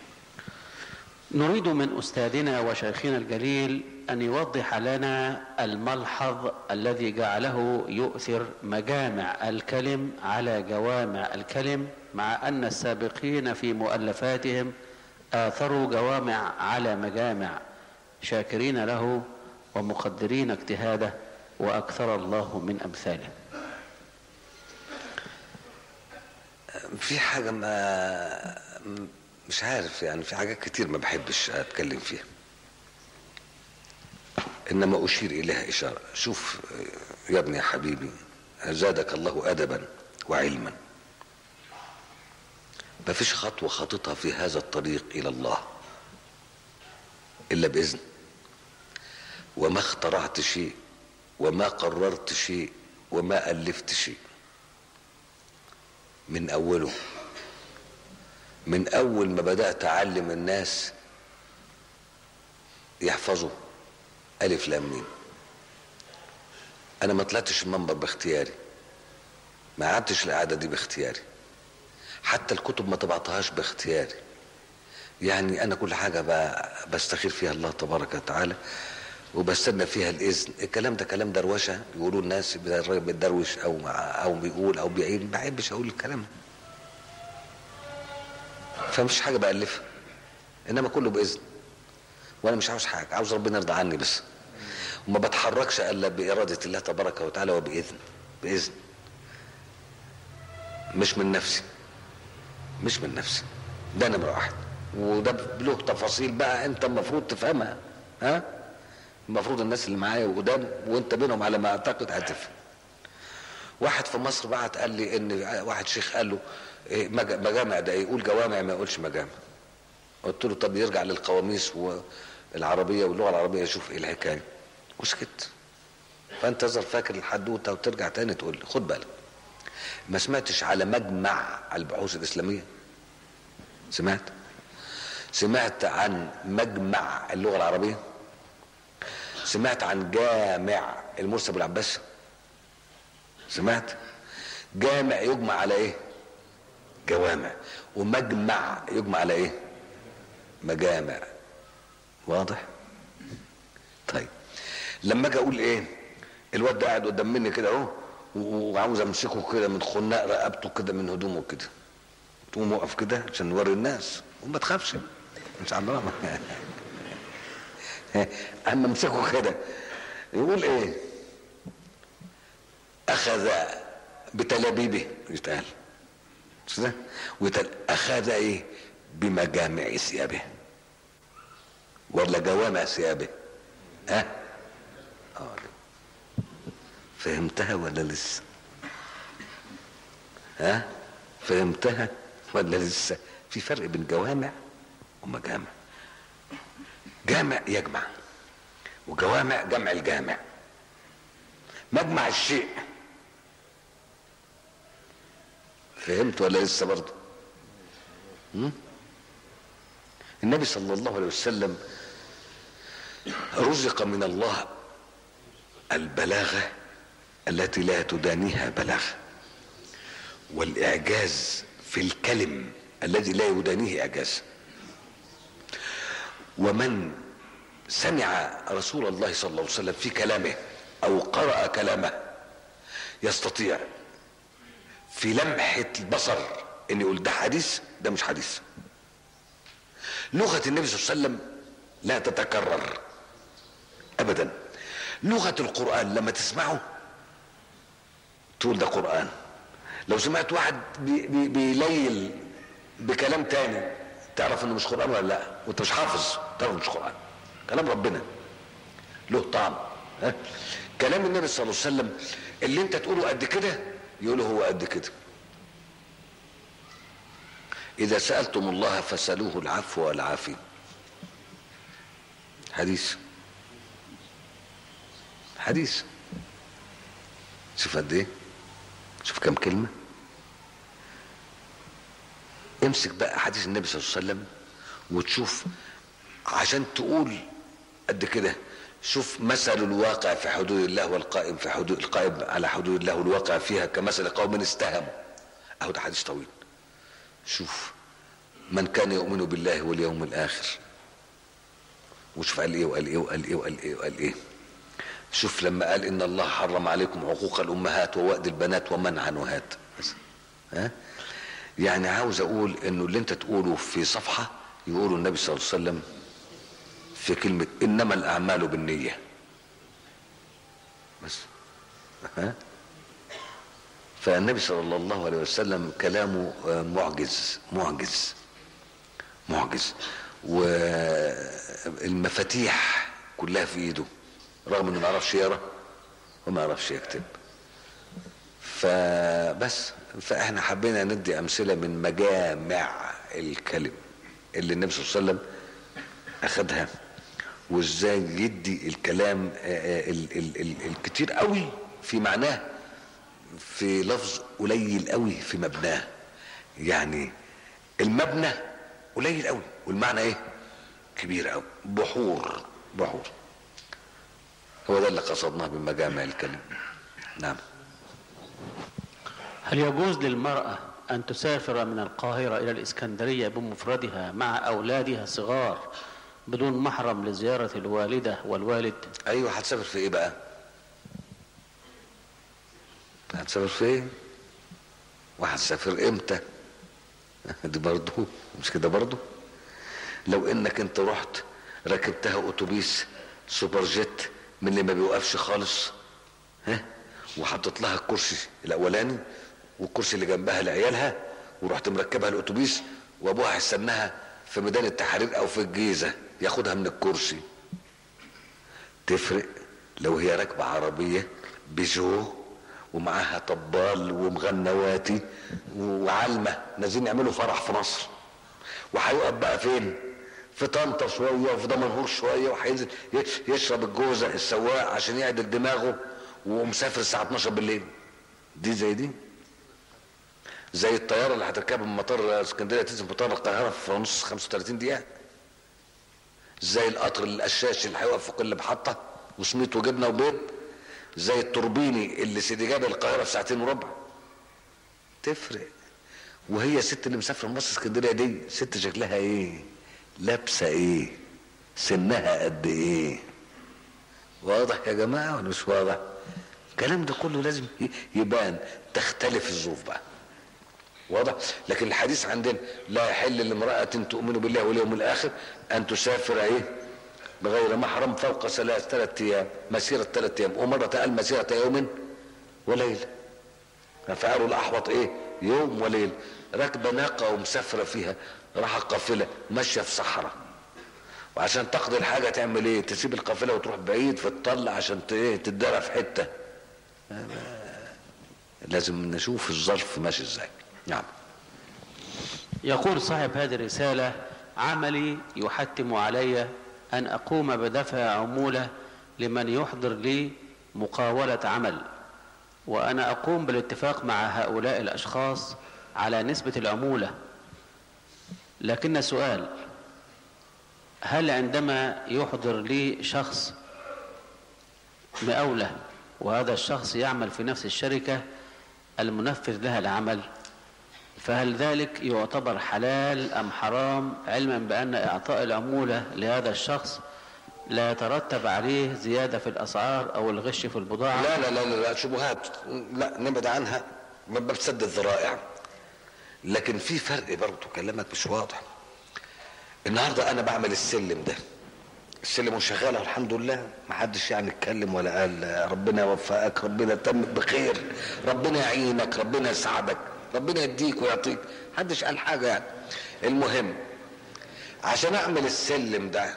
A: نريد من أستاذنا وشيخنا الجليل أن يوضح لنا الملحظ الذي جعله يؤثر مجامع الكلم على جوامع الكلم مع أن السابقين في مؤلفاتهم آثروا جوامع على مجامع شاكرين له ومقدرين اجتهاده وأكثر الله من أمثاله
B: في حاجة ما مش عارف يعني في حاجات كتير ما بحبش اتكلم فيها انما اشير اليها اشارة شوف يا ابني يا حبيبي زادك الله ادبا وعلما ما فيش خطوة خطتها في هذا الطريق الى الله الا باذن وما اخترعت شيء وما قررت شيء وما الفت شيء من اوله من اول ما بدات اعلم الناس يحفظوا الف لام ميم انا ما طلعتش المنبر باختياري ما قعدتش القعده دي باختياري حتى الكتب ما طبعتهاش باختياري يعني انا كل حاجه ب- بستخير فيها الله تبارك وتعالى وبستنى فيها الاذن الكلام ده كلام دروشه يقولوا الناس الراجل بيدروش او مع او بيقول او بيعين ما بحبش اقول الكلام ده. فمش حاجه بالفها انما كله باذن وانا مش عاوز حاجه عاوز ربنا يرضى عني بس وما بتحركش الا باراده الله تبارك وتعالى وباذن باذن مش من نفسي مش من نفسي ده نمره واحد وده له تفاصيل بقى انت المفروض تفهمها ها المفروض الناس اللي معايا وقدام وانت بينهم على ما اعتقد هتفهم واحد في مصر بعت قال لي ان واحد شيخ قال له إيه مج- مجامع ده يقول جوامع ما يقولش مجامع قلت له طب يرجع للقواميس والعربيه واللغه العربيه يشوف ايه الحكايه وسكت فانت تظهر فاكر الحدوته وترجع تاني تقول لي خد بالك ما سمعتش على مجمع البحوث الاسلاميه سمعت سمعت عن مجمع اللغه العربيه سمعت عن جامع المرسي ابو العباس سمعت جامع يجمع على ايه جوامع ومجمع يجمع على ايه مجامع واضح طيب لما اجي اقول ايه الواد ده قاعد قدام مني كده اهو و- وعاوز امسكه كده من خناق رقبته كده من هدومه كده تقوم وقف كده عشان نوري الناس وما تخافش ان شاء الله اما امسكه كده يقول ايه اخذ بتلابيبه يتقال مش كده ويتقال اخذ ايه بمجامع ثيابه ولا جوامع ثيابه ها اه فهمتها ولا لسه ها فهمتها ولا لسه في فرق بين جوامع ومجامع جامع يجمع وجوامع جمع الجامع مجمع الشيء فهمت ولا لسه برضه هم؟ النبي صلى الله عليه وسلم رزق من الله البلاغه التي لا تدانيها بلاغه والاعجاز في الكلم الذي لا يدانيه اعجاز ومن سمع رسول الله صلى الله عليه وسلم في كلامه او قرأ كلامه يستطيع في لمحة البصر ان يقول ده حديث ده مش حديث لغة النبي صلى الله عليه وسلم لا تتكرر ابدا لغة القرآن لما تسمعه تقول ده قرآن لو سمعت واحد بي بي بيليل بكلام تاني تعرف انه مش قران ولا لا وانت مش حافظ تعرف مش قران كلام ربنا له طعم ها كلام النبي صلى الله عليه وسلم اللي انت تقوله قد كده يقوله هو قد كده اذا سالتم الله فسالوه العفو والعافيه حديث حديث شوف قد ايه شوف كم كلمه امسك بقى حديث النبي صلى الله عليه وسلم وتشوف عشان تقول قد كده شوف مثل الواقع في حدود الله والقائم في حدود القائم على حدود الله والواقع فيها كمثل قوم استهموا اهو ده حديث طويل شوف من كان يؤمن بالله واليوم الاخر وشوف قال ايه وقال ايه وقال ايه وقال ايه وقال ايه شوف لما قال ان الله حرم عليكم عقوق الامهات ووأد البنات ومنع نهات ها يعني عاوز اقول انه اللي انت تقوله في صفحه يقوله النبي صلى الله عليه وسلم في كلمه انما الاعمال بالنيه بس ها فالنبي صلى الله عليه وسلم كلامه معجز معجز معجز والمفاتيح كلها في ايده رغم انه ما يعرفش يقرا وما يعرفش يكتب فبس فاحنا حبينا ندي امثله من مجامع الكلم اللي النبي صلى الله عليه وسلم اخذها وازاي يدي الكلام ال ال ال الكتير قوي في معناه في لفظ قليل قوي في مبناه يعني المبنى قليل قوي والمعنى ايه كبير قوي بحور بحور هو ده اللي قصدناه بمجامع الكلم نعم
A: هل يجوز للمرأة أن تسافر من القاهرة إلى الإسكندرية بمفردها مع أولادها صغار بدون محرم لزيارة الوالدة والوالد
B: ايوه هتسافر في ايه بقى هتسافر في ايه وهتسافر امتى دي برضه مش كده برضه لو انك انت رحت ركبتها اتوبيس سوبر جيت من اللي ما بيوقفش خالص ها وحطيت لها الكرسي الاولاني والكرسي اللي جنبها لعيالها ورحت مركبها الاتوبيس وابوها هيستناها في ميدان التحرير او في الجيزه ياخدها من الكرسي تفرق لو هي راكبه عربيه بيجو ومعاها طبال ومغنواتي وعلمه نازلين يعملوا فرح في مصر وهيقف بقى فين؟ في طنطا شويه وفي دمنهور شويه وهينزل يشرب الجوزه السواق عشان يعدل دماغه ومسافر الساعه 12 بالليل دي زي دي زي الطياره اللي هتركبها من مطار اسكندريه تنزل مطار القاهره في نص 35 دقيقه زي القطر القشاش اللي هيوقف في كل محطه وسميت وجبنه وبيض زي التوربيني اللي سيدي جاب القاهره في ساعتين وربع تفرق وهي ست اللي مسافره من مصر اسكندريه دي ست شكلها ايه لابسه ايه سنها قد ايه واضح يا جماعه ولا مش واضح الكلام ده كله لازم يبان تختلف الظروف بقى واضح لكن الحديث عندنا لا يحل لامرأة تؤمن بالله واليوم الآخر أن تسافر إيه بغير محرم فوق ثلاث ثلاث أيام مسيرة ثلاث أيام ومرة قال مسيرة يوم وليلة فعلوا الأحوط إيه يوم وليلة راكبة ناقة ومسافرة فيها راح قافلة ماشية في صحراء وعشان تقضي الحاجة تعمل ايه تسيب القافلة وتروح بعيد في الطلة عشان ايه تتدرى في حتة لازم نشوف الظرف ماشي ازاي نعم
A: يقول صاحب هذه الرسالة عملي يحتم علي أن أقوم بدفع عمولة لمن يحضر لي مقاولة عمل وأنا أقوم بالاتفاق مع هؤلاء الأشخاص على نسبة العمولة لكن سؤال هل عندما يحضر لي شخص مقاولة وهذا الشخص يعمل في نفس الشركة المنفذ لها العمل فهل ذلك يعتبر حلال أم حرام علما بأن إعطاء العمولة لهذا الشخص لا يترتب عليه زيادة في الأسعار أو الغش في البضاعة
B: لا لا لا لا, لا شبهات لا نبعد عنها من باب سد الذرائع لكن في فرق برضه كلامك مش واضح النهارده انا بعمل السلم ده السلم شغاله الحمد لله ما حدش يعني اتكلم ولا قال ربنا يوفقك ربنا يتمك بخير ربنا يعينك ربنا يساعدك ربنا يديك ويعطيك محدش قال حاجه يعني المهم عشان اعمل السلم ده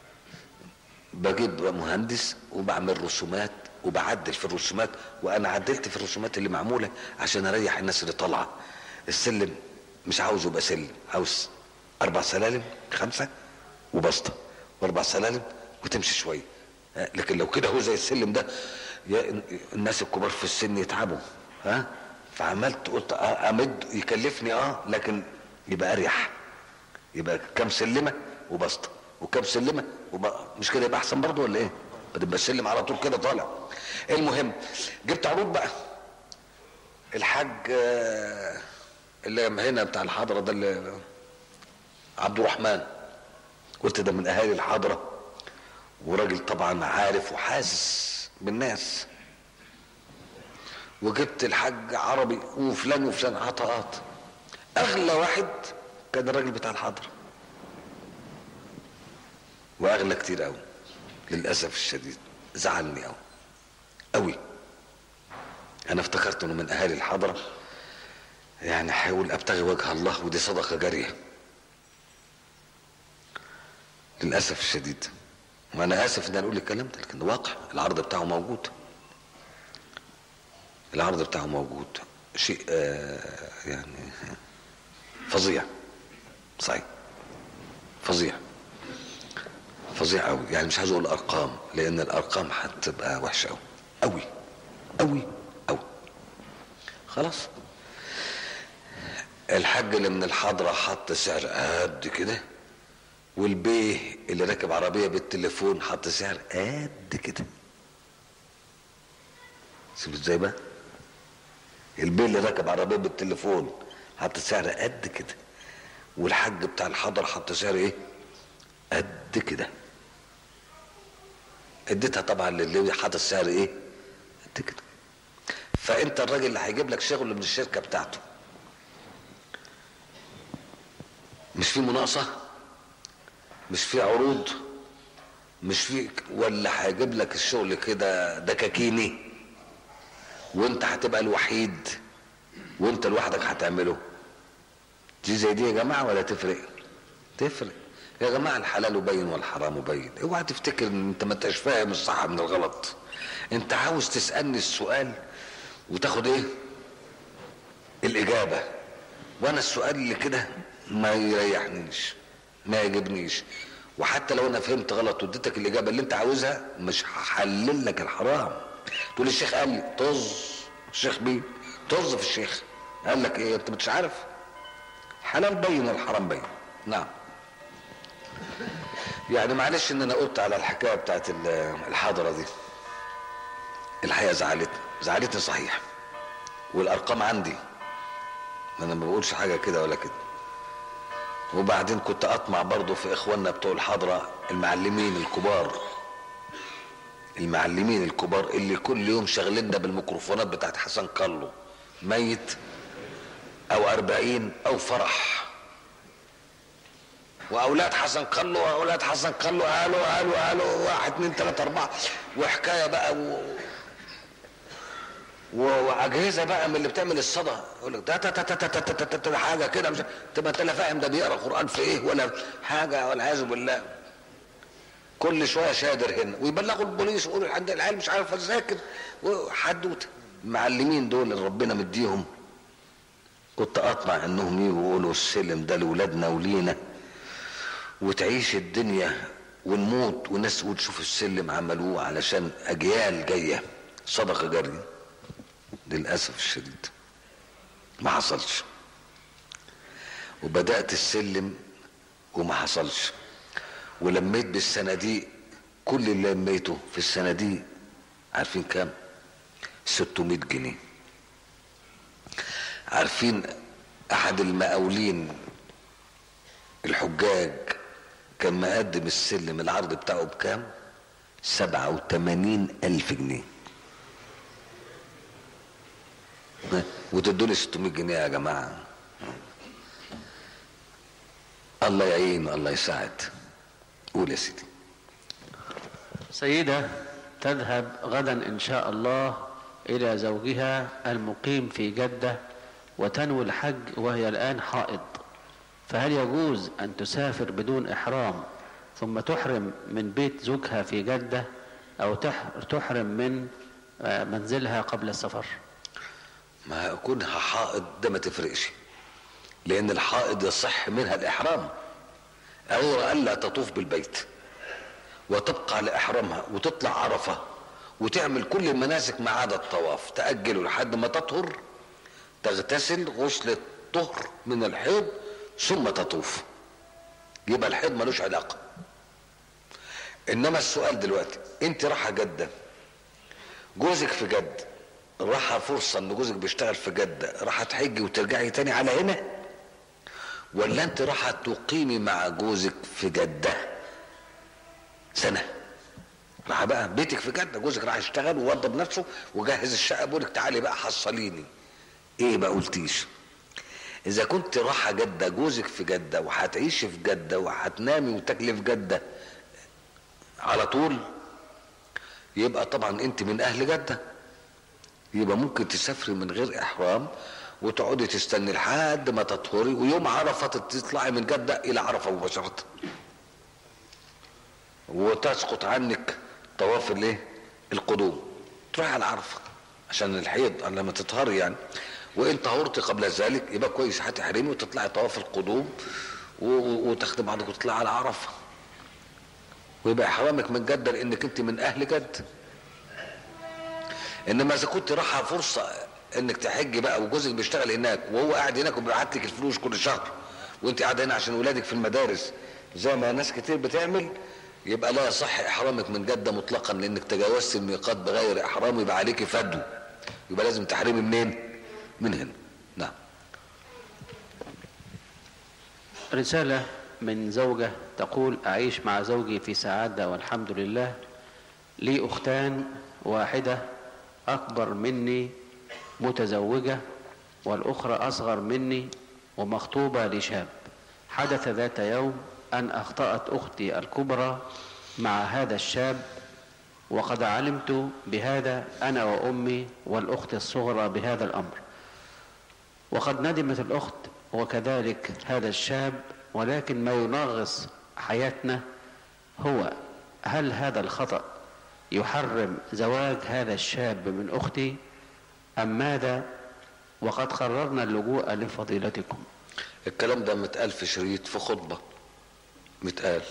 B: بجيب مهندس وبعمل رسومات وبعدل في الرسومات وانا عدلت في الرسومات اللي معموله عشان اريح الناس اللي طالعه السلم مش عاوزه يبقى سلم عاوز اربع سلالم خمسه وبسطه واربع سلالم وتمشي شويه آه، لكن لو كده هو زي السلم ده يا الناس الكبار في السن يتعبوا ها فعملت قلت آه، امد يكلفني اه لكن يبقى اريح يبقى كام سلمه وبسطه وكام سلمه وبقى مش كده يبقى احسن برضه ولا ايه؟ بتبقى السلم على طول كده طالع المهم جبت عروض بقى الحاج آه، اللي هنا بتاع الحضره ده اللي عبد الرحمن قلت ده من اهالي الحضره وراجل طبعا عارف وحاسس بالناس وجبت الحاج عربي وفلان وفلان عطاءات اغلى واحد كان الراجل بتاع الحضره واغلى كتير قوي للاسف الشديد زعلني قوي قوي انا افتكرت انه من اهالي الحضره يعني احاول ابتغي وجه الله ودي صدقه جاريه للاسف الشديد وانا اسف ان انا اقول الكلام ده لكن ده واقع العرض بتاعه موجود العرض بتاعه موجود شيء آه يعني فظيع صحيح فظيع فظيع قوي يعني مش عايز اقول ارقام لان الارقام هتبقى وحشه قوي قوي قوي قوي خلاص الحاج اللي من الحضره حط سعر قد كده والبيه اللي راكب عربيه بالتليفون حط سعر قد كده شوف ازاي بقى البيه اللي راكب عربيه بالتليفون حط سعر قد كده والحاج بتاع الحضر حط سعر ايه قد كده اديتها طبعا للي حاطط سعر ايه قد كده فانت الراجل اللي هيجيب لك شغل من الشركه بتاعته مش في مناقصه مش في عروض مش في ولا هيجيب لك الشغل كده دكاكيني وانت هتبقى الوحيد وانت لوحدك هتعمله دي زي دي يا جماعه ولا تفرق تفرق يا جماعه الحلال بين والحرام بين اوعى تفتكر ان انت ما انتش فاهم الصح من الغلط انت عاوز تسالني السؤال وتاخد ايه الاجابه وانا السؤال اللي كده ما يريحنيش ما يعجبنيش وحتى لو انا فهمت غلط واديتك الاجابه اللي انت عاوزها مش هحلل لك الحرام تقول الشيخ قال لي طز الشيخ مين طز في الشيخ قال لك ايه انت مش عارف حلال بين والحرام بين نعم يعني معلش ان انا قلت على الحكايه بتاعت الحاضره دي الحقيقه زعلتني زعلتني صحيح والارقام عندي انا ما بقولش حاجه كده ولا كده وبعدين كنت اطمع برضه في اخواننا بتوع الحضره المعلمين الكبار المعلمين الكبار اللي كل يوم شغلنا بالميكروفونات بتاعت حسن كارلو ميت او اربعين او فرح واولاد حسن كارلو واولاد حسن كارلو قالوا قالوا قالوا واحد اتنين تلاته اربعه وحكايه بقى و... واجهزه بقى من اللي بتعمل الصدى يقول لك ده تا تا تا تا تا تا تا تا حاجه كده مش تبقى انت لا فاهم ده بيقرا قران في ايه ولا حاجه والعياذ بالله كل شويه شادر هنا ويبلغوا البوليس ويقولوا عند العيال مش عارف اذاكر وحدوته المعلمين دول اللي ربنا مديهم كنت اطمع انهم يجوا يقولوا السلم ده لاولادنا ولينا وتعيش الدنيا ونموت والناس تقول شوف السلم عملوه علشان اجيال جايه صدقه جاريه للاسف الشديد ما حصلش وبدات السلم وما حصلش ولميت بالصناديق كل اللي لميته في الصناديق عارفين كام 600 جنيه عارفين احد المقاولين الحجاج كان مقدم السلم العرض بتاعه بكام سبعة وثمانين ألف جنيه وتدوني 600 جنيه يا جماعة الله يعين الله يساعد قول يا سيدي
A: سيدة تذهب غدا إن شاء الله إلى زوجها المقيم في جدة وتنوي الحج وهي الآن حائض فهل يجوز أن تسافر بدون إحرام ثم تحرم من بيت زوجها في جدة أو تحرم من آه، منزلها قبل السفر
B: ما كونها حائض ده ما تفرقش لأن الحائض يصح منها الإحرام أو ألا تطوف بالبيت وتبقى على إحرامها وتطلع عرفة وتعمل كل المناسك ما عدا الطواف تأجله لحد ما تطهر تغتسل غسل الطهر من الحيض ثم تطوف يبقى الحيض ملوش علاقة انما السؤال دلوقتي انت رايحة جدة جوزك في جد راحة فرصة ان جوزك بيشتغل في جدة راح تحجي وترجعي تاني على هنا ولا انت رايحة تقيمي مع جوزك في جدة سنة راح بقى بيتك في جدة جوزك راح يشتغل ووضب نفسه وجهز الشقة بقولك تعالي بقى حصليني ايه ما قلتيش اذا كنت رايحه جده جوزك في جده وهتعيشي في جده وهتنامي وتاكلي في جده على طول يبقى طبعا انت من اهل جده يبقى ممكن تسافري من غير احرام وتقعدي تستني لحد ما تطهري ويوم عرفه تطلعي من جده الى عرفه مباشره وتسقط عنك طواف الايه القدوم تروحي على عرفه عشان الحيض لما تطهري يعني وان طهرت قبل ذلك يبقى كويس هتحرمي وتطلعي طواف القدوم وتاخدي بعضك وتطلعي على عرفه ويبقى احرامك من جده لانك انت من اهل جده انما اذا كنت رايحه فرصه انك تحجي بقى وجوزك بيشتغل هناك وهو قاعد هناك وبيبعت لك الفلوس كل شهر وانت قاعده هنا عشان ولادك في المدارس زي ما ناس كتير بتعمل يبقى لا يصح احرامك من جده مطلقا لانك تجاوزت الميقات بغير احرام يبقى عليك فدو يبقى لازم تحرمي منين؟ من هنا نعم
A: رسالة من زوجة تقول أعيش مع زوجي في سعادة والحمد لله لي أختان واحدة أكبر مني متزوجة والأخرى أصغر مني ومخطوبة لشاب حدث ذات يوم أن أخطأت أختي الكبرى مع هذا الشاب وقد علمت بهذا أنا وأمي والأخت الصغرى بهذا الأمر وقد ندمت الأخت وكذلك هذا الشاب ولكن ما ينغص حياتنا هو هل هذا الخطأ يحرم زواج هذا الشاب من أختي أم ماذا وقد قررنا اللجوء لفضيلتكم
B: الكلام ده متقال في شريط في خطبة متقال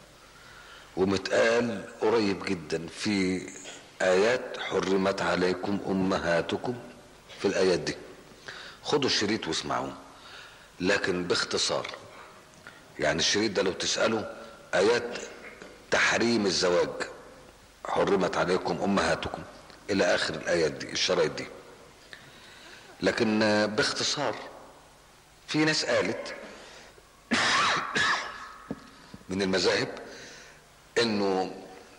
B: ومتقال قريب جدا في آيات حرمت عليكم أمهاتكم في الآيات دي خدوا الشريط واسمعوه لكن باختصار يعني الشريط ده لو تسأله آيات تحريم الزواج حرمت عليكم أمهاتكم إلى آخر الآيات دي الشرايط دي لكن باختصار في ناس قالت من المذاهب انه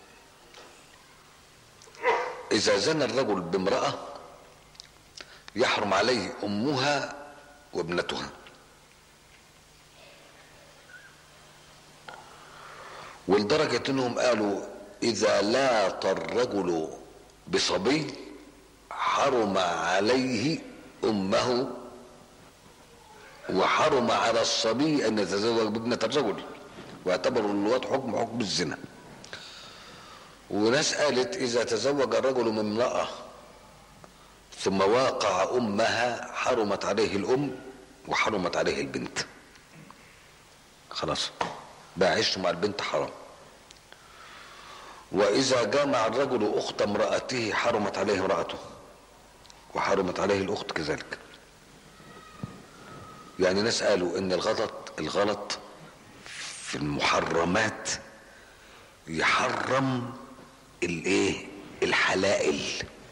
B: اذا زنى الرجل بامرأة يحرم عليه امها وابنتها ولدرجة انهم قالوا اذا لاط الرجل بصبي حرم عليه امه وحرم على الصبي ان يتزوج بابنة الرجل واعتبروا الواد حكم حكم الزنا وناس قالت اذا تزوج الرجل من امرأة ثم واقع امها حرمت عليه الام وحرمت عليه البنت خلاص بقى عيشته مع البنت حرام واذا جامع الرجل اخت امرأته حرمت عليه امرأته وحرمت عليه الاخت كذلك يعني ناس قالوا ان الغلط الغلط في المحرمات يحرم الايه الحلائل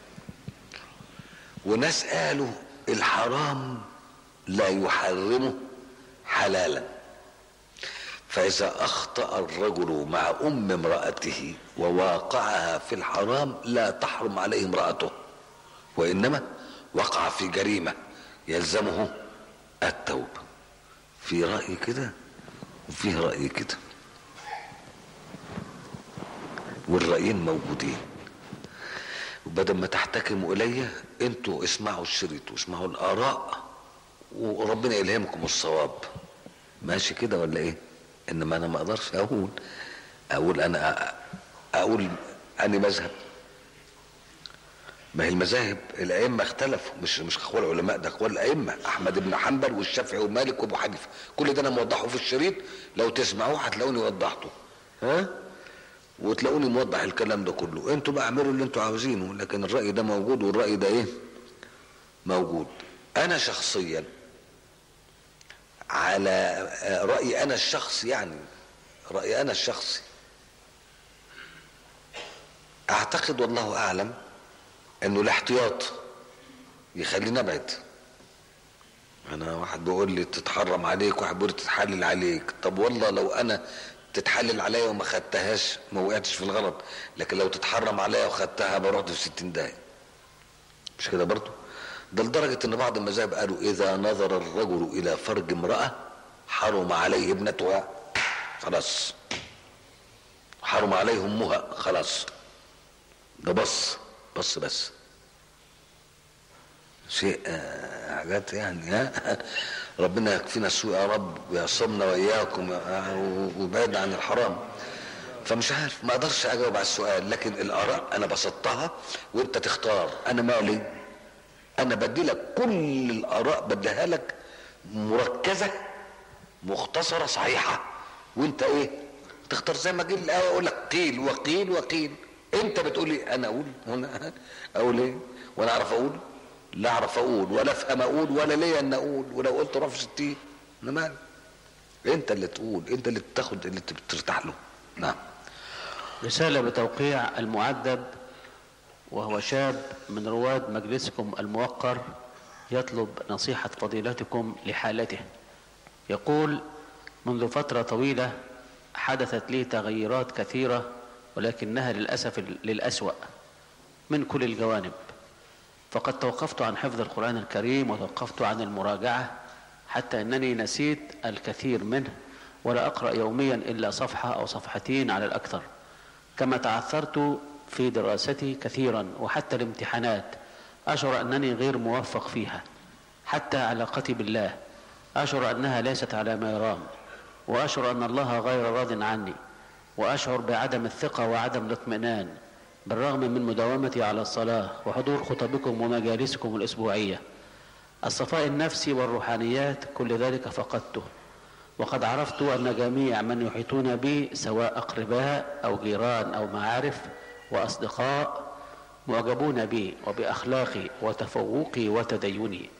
B: وناس قالوا الحرام لا يحرمه حلالا فإذا أخطأ الرجل مع أم امرأته وواقعها في الحرام لا تحرم عليه امرأته وإنما وقع في جريمة يلزمه التوبة في رأي كده وفيه رأي كده والرأيين موجودين وبدل ما تحتكموا الي انتوا اسمعوا الشريط واسمعوا الاراء وربنا يلهمكم الصواب ماشي كده ولا ايه انما انا ما اقدرش اقول اقول انا اقول اني مذهب ما هي المذاهب الائمه اختلفوا مش مش اقوال العلماء ده اقوال الائمه احمد بن حنبل والشافعي ومالك وابو حنيفه كل ده انا موضحه في الشريط لو تسمعوه هتلاقوني وضحته ها وتلاقوني موضح الكلام ده كله انتوا بقى اعملوا اللي انتوا عاوزينه لكن الراي ده موجود والراي ده ايه موجود انا شخصيا على رايي انا الشخصي يعني رايي انا الشخصي اعتقد والله اعلم انه الاحتياط يخليني ابعد انا واحد بيقول لي تتحرم عليك واحد بيقول لي تتحلل عليك طب والله لو انا تتحلل عليا وما خدتهاش ما وقعتش في الغلط لكن لو تتحرم عليا وخدتها برحت في 60 دقيقه مش كده برضه ده لدرجة ان بعض المذاهب قالوا اذا نظر الرجل الى فرج امرأة حرم عليه ابنتها خلاص حرم عليه امها خلاص ده بص بص بس شيء آه، حاجات يعني ها ربنا يكفينا السوء يا رب ويعصمنا واياكم ويبعدنا عن الحرام فمش عارف ما اقدرش اجاوب على السؤال لكن الاراء انا بسطتها وانت تختار انا مالي انا بدي لك كل الاراء بديها لك مركزه مختصره صحيحه وانت ايه تختار زي ما جه الايه اقول لك قيل وقيل وقيل انت بتقولي انا اقول هنا اقول ايه وانا اعرف اقول لا اعرف اقول ولا افهم اقول ولا ليا ان اقول ولو قلت رف ستين انا مالي انت اللي تقول انت اللي بتاخد اللي بترتاح له نعم
A: رسالة بتوقيع المعذب وهو شاب من رواد مجلسكم الموقر يطلب نصيحة فضيلتكم لحالته يقول منذ فترة طويلة حدثت لي تغيرات كثيرة ولكنها للأسف للأسوأ من كل الجوانب فقد توقفت عن حفظ القرآن الكريم وتوقفت عن المراجعة حتى أنني نسيت الكثير منه ولا أقرأ يوميا إلا صفحة أو صفحتين على الأكثر كما تعثرت في دراستي كثيرا وحتى الامتحانات أشعر أنني غير موفق فيها حتى علاقتي بالله أشعر أنها ليست على ما يرام وأشعر أن الله غير راض عني وأشعر بعدم الثقة وعدم الاطمئنان بالرغم من مداومتي على الصلاة وحضور خطبكم ومجالسكم الأسبوعية الصفاء النفسي والروحانيات كل ذلك فقدته وقد عرفت أن جميع من يحيطون بي سواء أقرباء أو جيران أو معارف وأصدقاء معجبون بي وبأخلاقي وتفوقي وتديني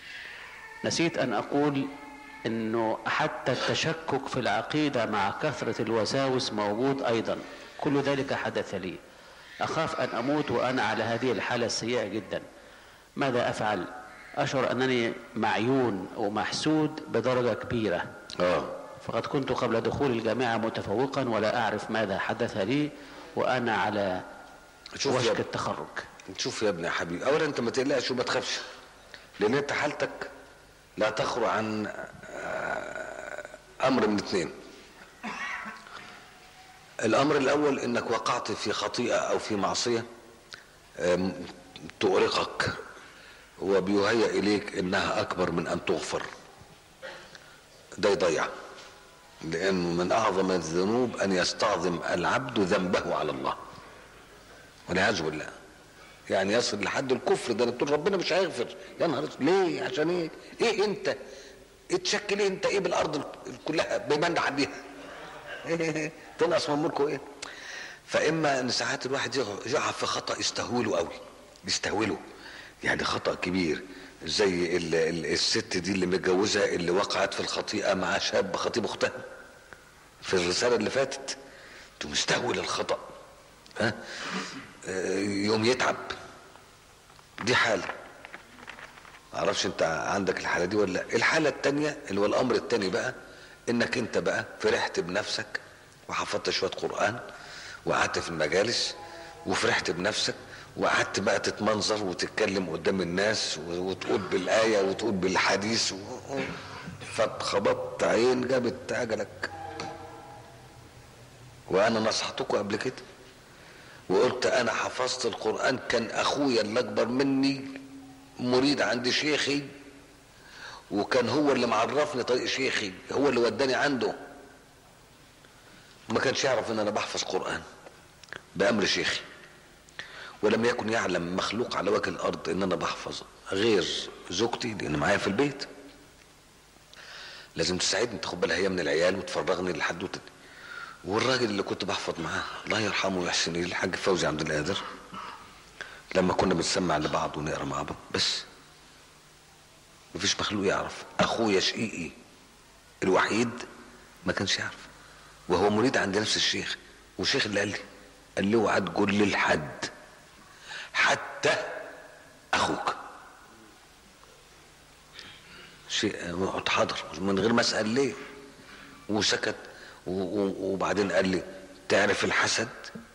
A: نسيت أن أقول أنه حتى التشكك في العقيدة مع كثرة الوساوس موجود أيضا كل ذلك حدث لي أخاف أن أموت وأنا على هذه الحالة السيئة جدا ماذا أفعل أشعر أنني معيون ومحسود بدرجة كبيرة
B: اه
A: فقد كنت قبل دخول الجامعة متفوقا ولا أعرف ماذا حدث لي وأنا على
B: شوف يا
A: وشك
B: ابني.
A: التخرج
B: شوف يا ابني يا حبيبي اولا انت ما تقلقش وما تخافش لان انت حالتك لا تخرج عن آه، امر من اثنين الامر الاول انك وقعت في خطيئه او في معصيه آم، تؤرقك وبيهيأ اليك انها اكبر من ان تغفر ده يضيع لانه من اعظم الذنوب ان يستعظم العبد ذنبه على الله والعياذ بالله يعني يصل لحد الكفر ده تقول ربنا مش هيغفر يا نهار أسود. ليه عشان ايه ايه انت اتشكل إيه انت ايه بالارض كلها بيمنع بيها إيه تنقص من ملكه ايه فاما ان ساعات الواحد يقع يقع في خطا يستهوله قوي يستهوله يعني خطا كبير زي ال ال الست دي اللي متجوزه اللي وقعت في الخطيئه مع شاب خطيب اختها في الرساله اللي فاتت انت مستهول الخطا ها آه، يوم يتعب دي حاله معرفش انت عندك الحاله دي ولا لا الحاله التانية اللي هو الامر التاني بقى انك انت بقى فرحت بنفسك وحفظت شويه قران وقعدت في المجالس وفرحت بنفسك وقعدت بقى تتمنظر وتتكلم قدام الناس و- وتقول بالايه وتقول بالحديث و... فاتخبطت عين جابت اجلك وانا نصحتكم قبل كده وقلت انا حفظت القرآن كان اخويا اللي اكبر مني مريد عند شيخي وكان هو اللي معرفني طريق شيخي هو اللي وداني عنده ما كانش يعرف ان انا بحفظ قرآن بأمر شيخي ولم يكن يعلم مخلوق على وجه الارض ان انا بحفظ غير زوجتي لان معايا في البيت لازم تساعدني تاخد بالها هي من العيال وتفرغني للحدوته دي والراجل اللي كنت بحفظ معاه الله يرحمه ويحسن اليه الحاج فوزي عبد القادر لما كنا بنسمع لبعض ونقرا مع بعض بس مفيش مخلوق يعرف اخويا شقيقي الوحيد ما كانش يعرف وهو مريد عند نفس الشيخ والشيخ اللي قال لي قال لي اوعى تقول للحد حتى اخوك شيء قلت حاضر من غير ما اسال ليه وسكت و- و- وبعدين قال لي تعرف الحسد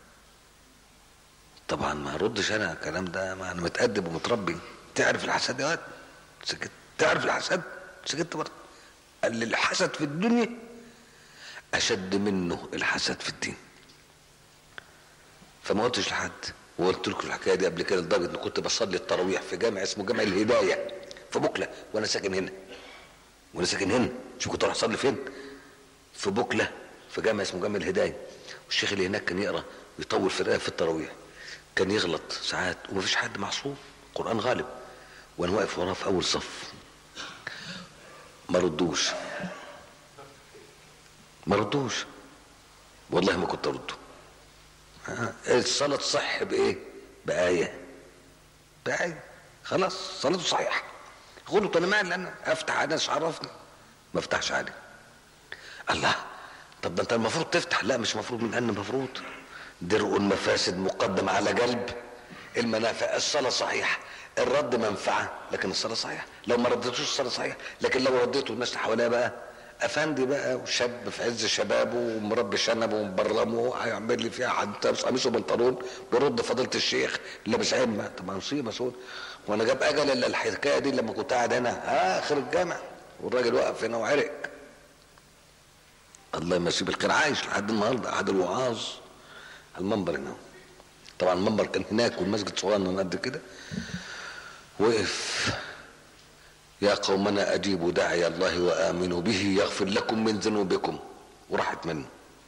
B: طبعا ما ردش انا الكلام ده ما انا متأدب ومتربي تعرف الحسد يا واد سكت تعرف الحسد سكت برضه قال لي الحسد في الدنيا اشد منه الحسد في الدين فما قلتش لحد وقلت لكم الحكايه دي قبل كده لدرجه ان كنت بصلي التراويح في جامع اسمه جامع الهدايه في بكله وانا ساكن هنا وانا ساكن هنا شوف كنت اروح اصلي فين في بكله في جامع اسمه جامع الهدايه والشيخ اللي هناك كان يقرا ويطول في القراءه في التراويح كان يغلط ساعات ومفيش حد معصوم القران غالب وانا واقف وراه في اول صف ما ردوش ما ردوش والله ما كنت ارده ها، الصلاة تصح بإيه؟ بآية بآية خلاص صلاته صحيحة غلط أنا مالي أنا أفتح على ناس عرفني ما أفتحش عليه الله طب ده أنت المفروض تفتح لا مش مفروض من أن المفروض درء المفاسد مقدم على قلب المنافع الصلاة صحيحة الرد منفعة لكن الصلاة صحيحة لو ما ردتوش الصلاة صحيحة لكن لو رديته الناس اللي حواليها بقى افندي بقى وشاب في عز شبابه ومربي شنبه ومبرمه هيعمل لي فيها حد لابس قميص وبنطلون بيرد فضيله الشيخ لابس عمه طب ما مصيبه سود وانا جاب اجل الا الحكايه دي لما كنت قاعد هنا اخر الجامع والراجل واقف هنا وعرق الله يمسيه بالخير عايش لحد النهارده احد الوعاظ على المنبر هنا طبعا المنبر كان هناك والمسجد صغير قد كده وقف يا قومنا اجيبوا داعي الله وامنوا به يغفر لكم من ذنوبكم وراحت منه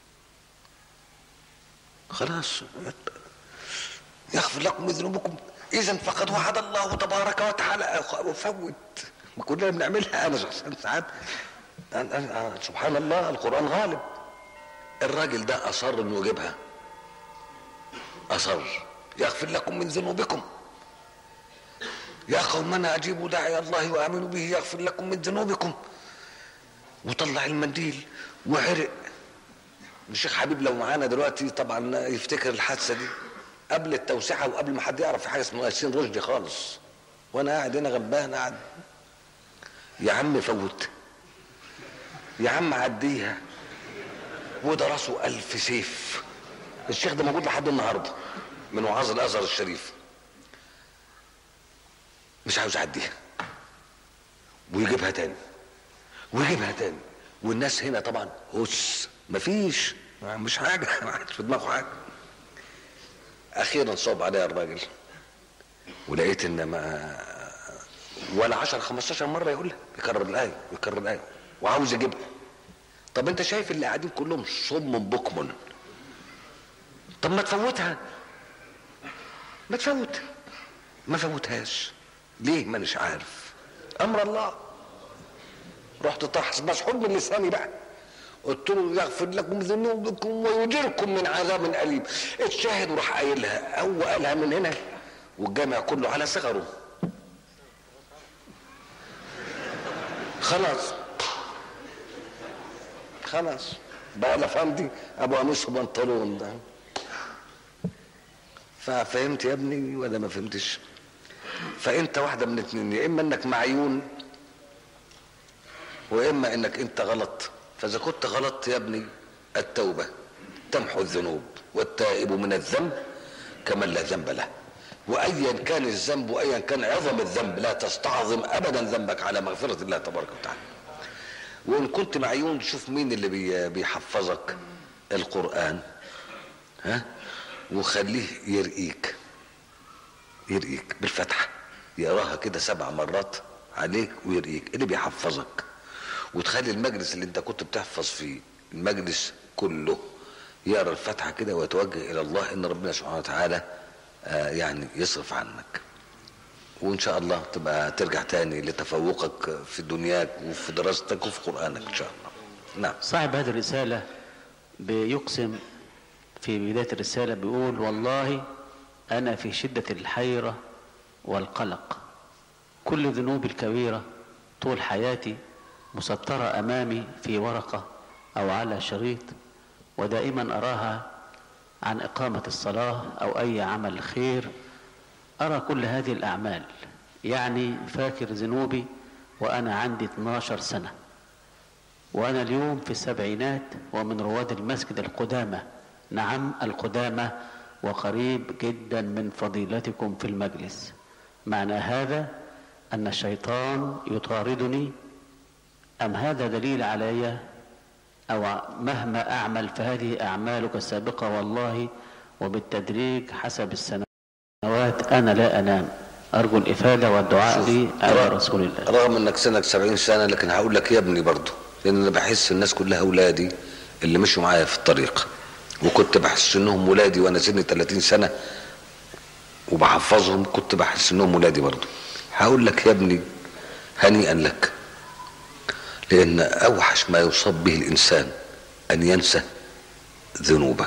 B: خلاص يغفر لكم من ذنوبكم اذا فقد وعد الله تبارك وتعالى وفوت ما كلنا بنعملها انا شخصيا ساعات أنا- أنا- أنا- سبحان الله القران غالب الراجل ده اصر انه يجيبها اصر يغفر لكم من ذنوبكم يا قومنا اجيبوا داعي الله وامنوا به يغفر لكم من ذنوبكم وطلع المنديل وعرق الشيخ حبيب لو معانا دلوقتي طبعا يفتكر الحادثه دي قبل التوسعه وقبل ما حد يعرف في حاجه اسمها ياسين رشدي خالص وانا قاعد هنا غلبان قاعد يا عم فوت يا عم عديها وده راسه ألف سيف الشيخ ده موجود لحد النهارده من وعاظ الازهر الشريف مش عاوز يعديها ويجيبها تاني ويجيبها تاني والناس هنا طبعا هس مفيش مش حاجه ما عادش في دماغه حاجه اخيرا صوب عليها الراجل ولقيت ان ما ولا 10 15 مره يقولها يكرر الايه يكرر الايه وعاوز يجيبها طب انت شايف اللي قاعدين كلهم صم بكم طب ما تفوتها ما تفوت ما فوتهاش ليه ما مش عارف امر الله رحت طرح مسحوب من لساني بقى قلت له يغفر لكم ذنوبكم ويجركم من عذاب اليم الشاهد وراح قايلها هو قالها من هنا والجامع كله على صغره خلاص خلاص بقى لا فهمتي ابو قميص وبنطلون ده ففهمت يا ابني ولا ما فهمتش فانت واحده من اتنين يا اما انك معيون واما انك انت غلط فاذا كنت غلط يا ابني التوبه تمحو الذنوب والتائب من الذنب كمن لا ذنب له وايا كان الذنب وايا كان عظم الذنب لا تستعظم ابدا ذنبك على مغفره الله تبارك وتعالى وان كنت معيون شوف مين اللي بي- بيحفظك القران ها وخليه يرقيك يرقيك بالفتحة يقراها كده سبع مرات عليك ويرقيك اللي بيحفظك وتخلي المجلس اللي انت كنت بتحفظ فيه المجلس كله يقرا الفاتحه كده ويتوجه الى الله ان ربنا سبحانه وتعالى آه يعني يصرف عنك وان شاء الله تبقى ترجع تاني لتفوقك في دنياك وفي دراستك وفي قرانك ان شاء الله نعم
A: صاحب هذه الرسالة بيقسم في بداية الرسالة بيقول والله أنا في شدة الحيرة والقلق كل ذنوبي الكبيرة طول حياتي مسطرة أمامي في ورقة أو على شريط ودائما أراها عن إقامة الصلاة أو أي عمل خير أرى كل هذه الأعمال يعني فاكر ذنوبي وأنا عندي 12 سنة وأنا اليوم في السبعينات ومن رواد المسجد القدامى نعم القدامى وقريب جدا من فضيلتكم في المجلس معنى هذا أن الشيطان يطاردني أم هذا دليل علي أو مهما أعمل فهذه أعمالك السابقة والله وبالتدريج حسب السنوات أنا لا أنام أرجو الإفادة والدعاء لي على رسول الله
B: رغم انك سنك 70 سنه لكن هقول لك يا ابني برضه لان انا بحس الناس كلها اولادي اللي مشوا معايا في الطريق وكنت بحس انهم ولادي وانا سني 30 سنه وبحفظهم كنت بحس انهم ولادي برضه هقول لك يا ابني هنيئا لك لان اوحش ما يصاب به الانسان ان ينسى ذنوبه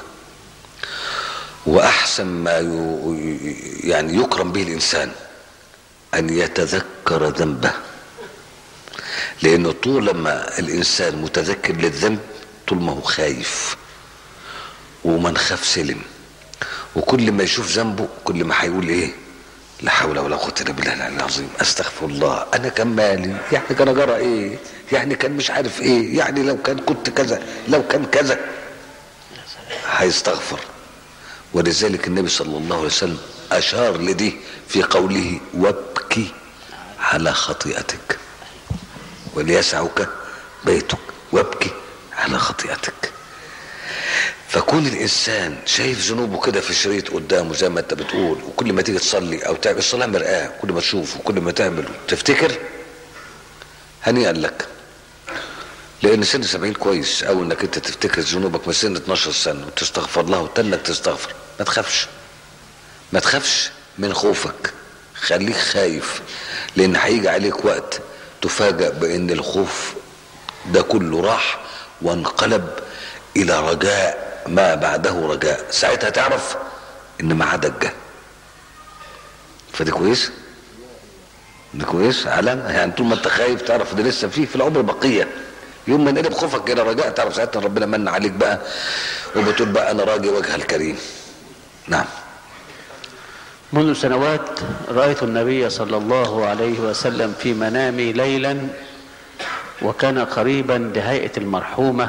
B: واحسن ما ي- يعني يكرم به الانسان ان يتذكر ذنبه لانه طول ما الانسان متذكر للذنب طول ما هو خايف ومن خاف سلم وكل ما يشوف ذنبه كل ما هيقول ايه لا حول ولا قوه الا بالله العلي العظيم استغفر الله انا كان مالي يعني كان جرى ايه يعني كان مش عارف ايه يعني لو كان كنت كذا لو كان كذا هيستغفر ولذلك النبي صلى الله عليه وسلم اشار لدي في قوله وابكي على خطيئتك وليسعك بيتك وابكي على خطيئتك فكون الانسان شايف ذنوبه كده في شريط قدامه زي ما انت بتقول وكل ما تيجي تصلي او تعمل الصلاه مرآه كل ما تشوف وكل ما تعمل تفتكر هنيئا لك لان سن 70 كويس او انك انت تفتكر ذنوبك من سن 12 سنه وتستغفر الله وتنك تستغفر ما تخافش ما تخافش من خوفك خليك خايف لان هيجي عليك وقت تفاجأ بان الخوف ده كله راح وانقلب الى رجاء ما بعده رجاء ساعتها تعرف ان ما عادك جه فدي كويس دي كويس علامة يعني طول ما انت خايف تعرف ان لسه فيه في العمر بقية يوم ما ينقلب خوفك الى رجاء تعرف ساعتها ربنا من عليك بقى وبتقول بقى انا راجي وجه الكريم نعم
A: منذ سنوات رأيت النبي صلى الله عليه وسلم في منامي ليلا وكان قريبا لهيئة المرحومة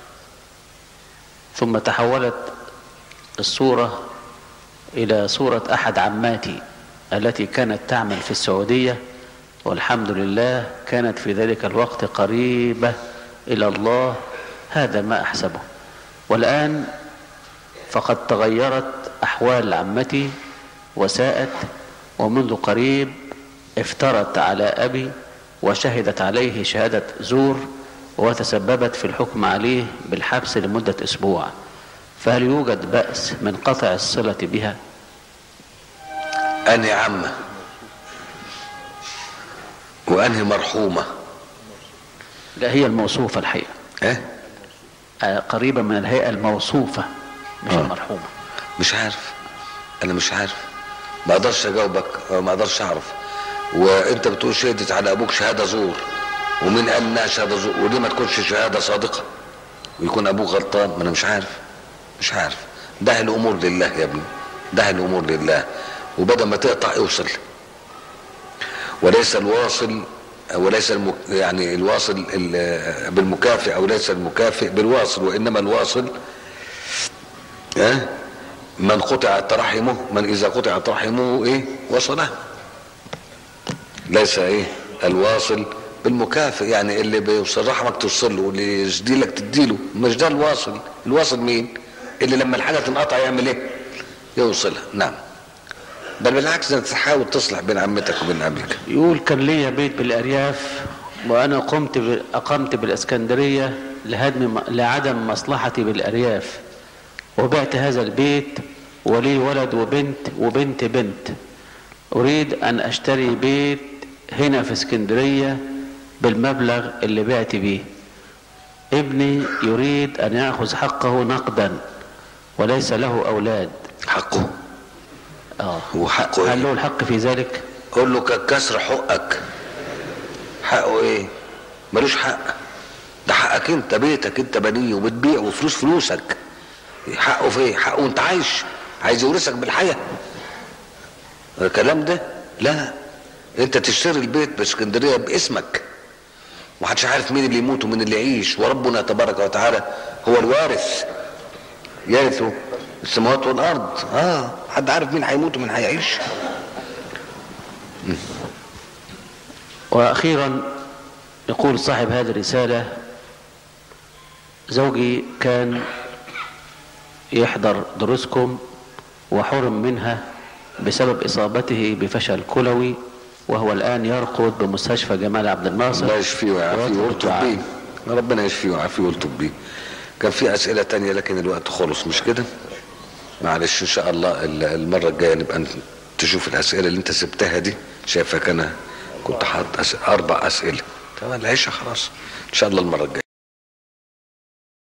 A: ثم تحولت الصورة إلى صورة أحد عماتي التي كانت تعمل في السعودية والحمد لله كانت في ذلك الوقت قريبة إلى الله هذا ما أحسبه والآن فقد تغيرت أحوال عمتي وساءت ومنذ قريب افترت على أبي وشهدت عليه شهادة زور وتسببت في الحكم عليه بالحبس لمدة أسبوع فهل يوجد بأس من قطع الصلة بها
B: انهي عمه وانهي مرحومه
A: لا هي الموصوفة الحقيقة
B: ايه
A: آه، قريبة من الهيئة الموصوفة مش
B: آه.
A: المرحومة
B: مش عارف انا مش عارف ما اقدرش اجاوبك أو ما اقدرش اعرف وانت بتقول شهدت على ابوك شهاده زور ومين قال انها شهاده زور وليه ما تكونش شهاده صادقه ويكون ابوك غلطان ما انا مش عارف مش عارف ده الامور لله يا ابني ده الامور لله وبدل ما تقطع اوصل وليس الواصل وليس المك يعني الواصل ال- بالمكافئ او ليس المكافئ بالواصل وانما الواصل ها من قطعت رحمه من اذا قطعت رحمه ايه وصله ليس ايه الواصل بالمكافئ يعني اللي بيوصل رحمك توصل له واللي يسديلك تديله مش ده الواصل الواصل مين اللي لما الحاجه تنقطع يعمل ايه يوصلها نعم بل بالعكس انت تحاول تصلح بين عمتك وبين ابيك
A: يقول كان ليا بيت بالأرياف وأنا قمت ب... أقمت بالإسكندرية لهدم لعدم مصلحتي بالأرياف وبعت هذا البيت ولي ولد وبنت وبنت بنت أريد أن أشتري بيت هنا في اسكندرية بالمبلغ اللي بعت بيه ابني يريد أن يأخذ حقه نقدا وليس له أولاد
B: حقه
A: آه.
B: هو حقه
A: هل
B: ايه
A: له الحق في ذلك؟
B: قول له كسر حقك حقه ايه ملوش حق ده حقك انت بيتك انت بنيه وبتبيع وفلوس فلوسك حقه في ايه حقه انت عايش عايز يورثك بالحياه الكلام ده لا انت تشتري البيت باسكندريه باسمك محدش عارف مين اللي يموت ومين اللي يعيش وربنا تبارك وتعالى هو الوارث يرث السماوات والارض اه حد عارف مين هيموت ومين هيعيش
A: وأخيرا يقول صاحب هذه الرسالة زوجي كان يحضر دروسكم وحرم منها بسبب إصابته بفشل كلوي وهو الآن يرقد بمستشفى جمال عبد الناصر
B: الله يشفيه ويعافيه
A: ويطلب
B: ويلطف
A: الدعاء.
B: بيه ربنا يشفيه ويعافيه ويلطف بيه كان في اسئله تانية لكن الوقت خلص مش كده معلش ان شاء الله ال- المره الجايه نبقى ن- تشوف الاسئله اللي انت سبتها دي شايفك انا كنت حاطط أس... اربع اسئله طبعا العيشه خلاص ان شاء الله المره الجايه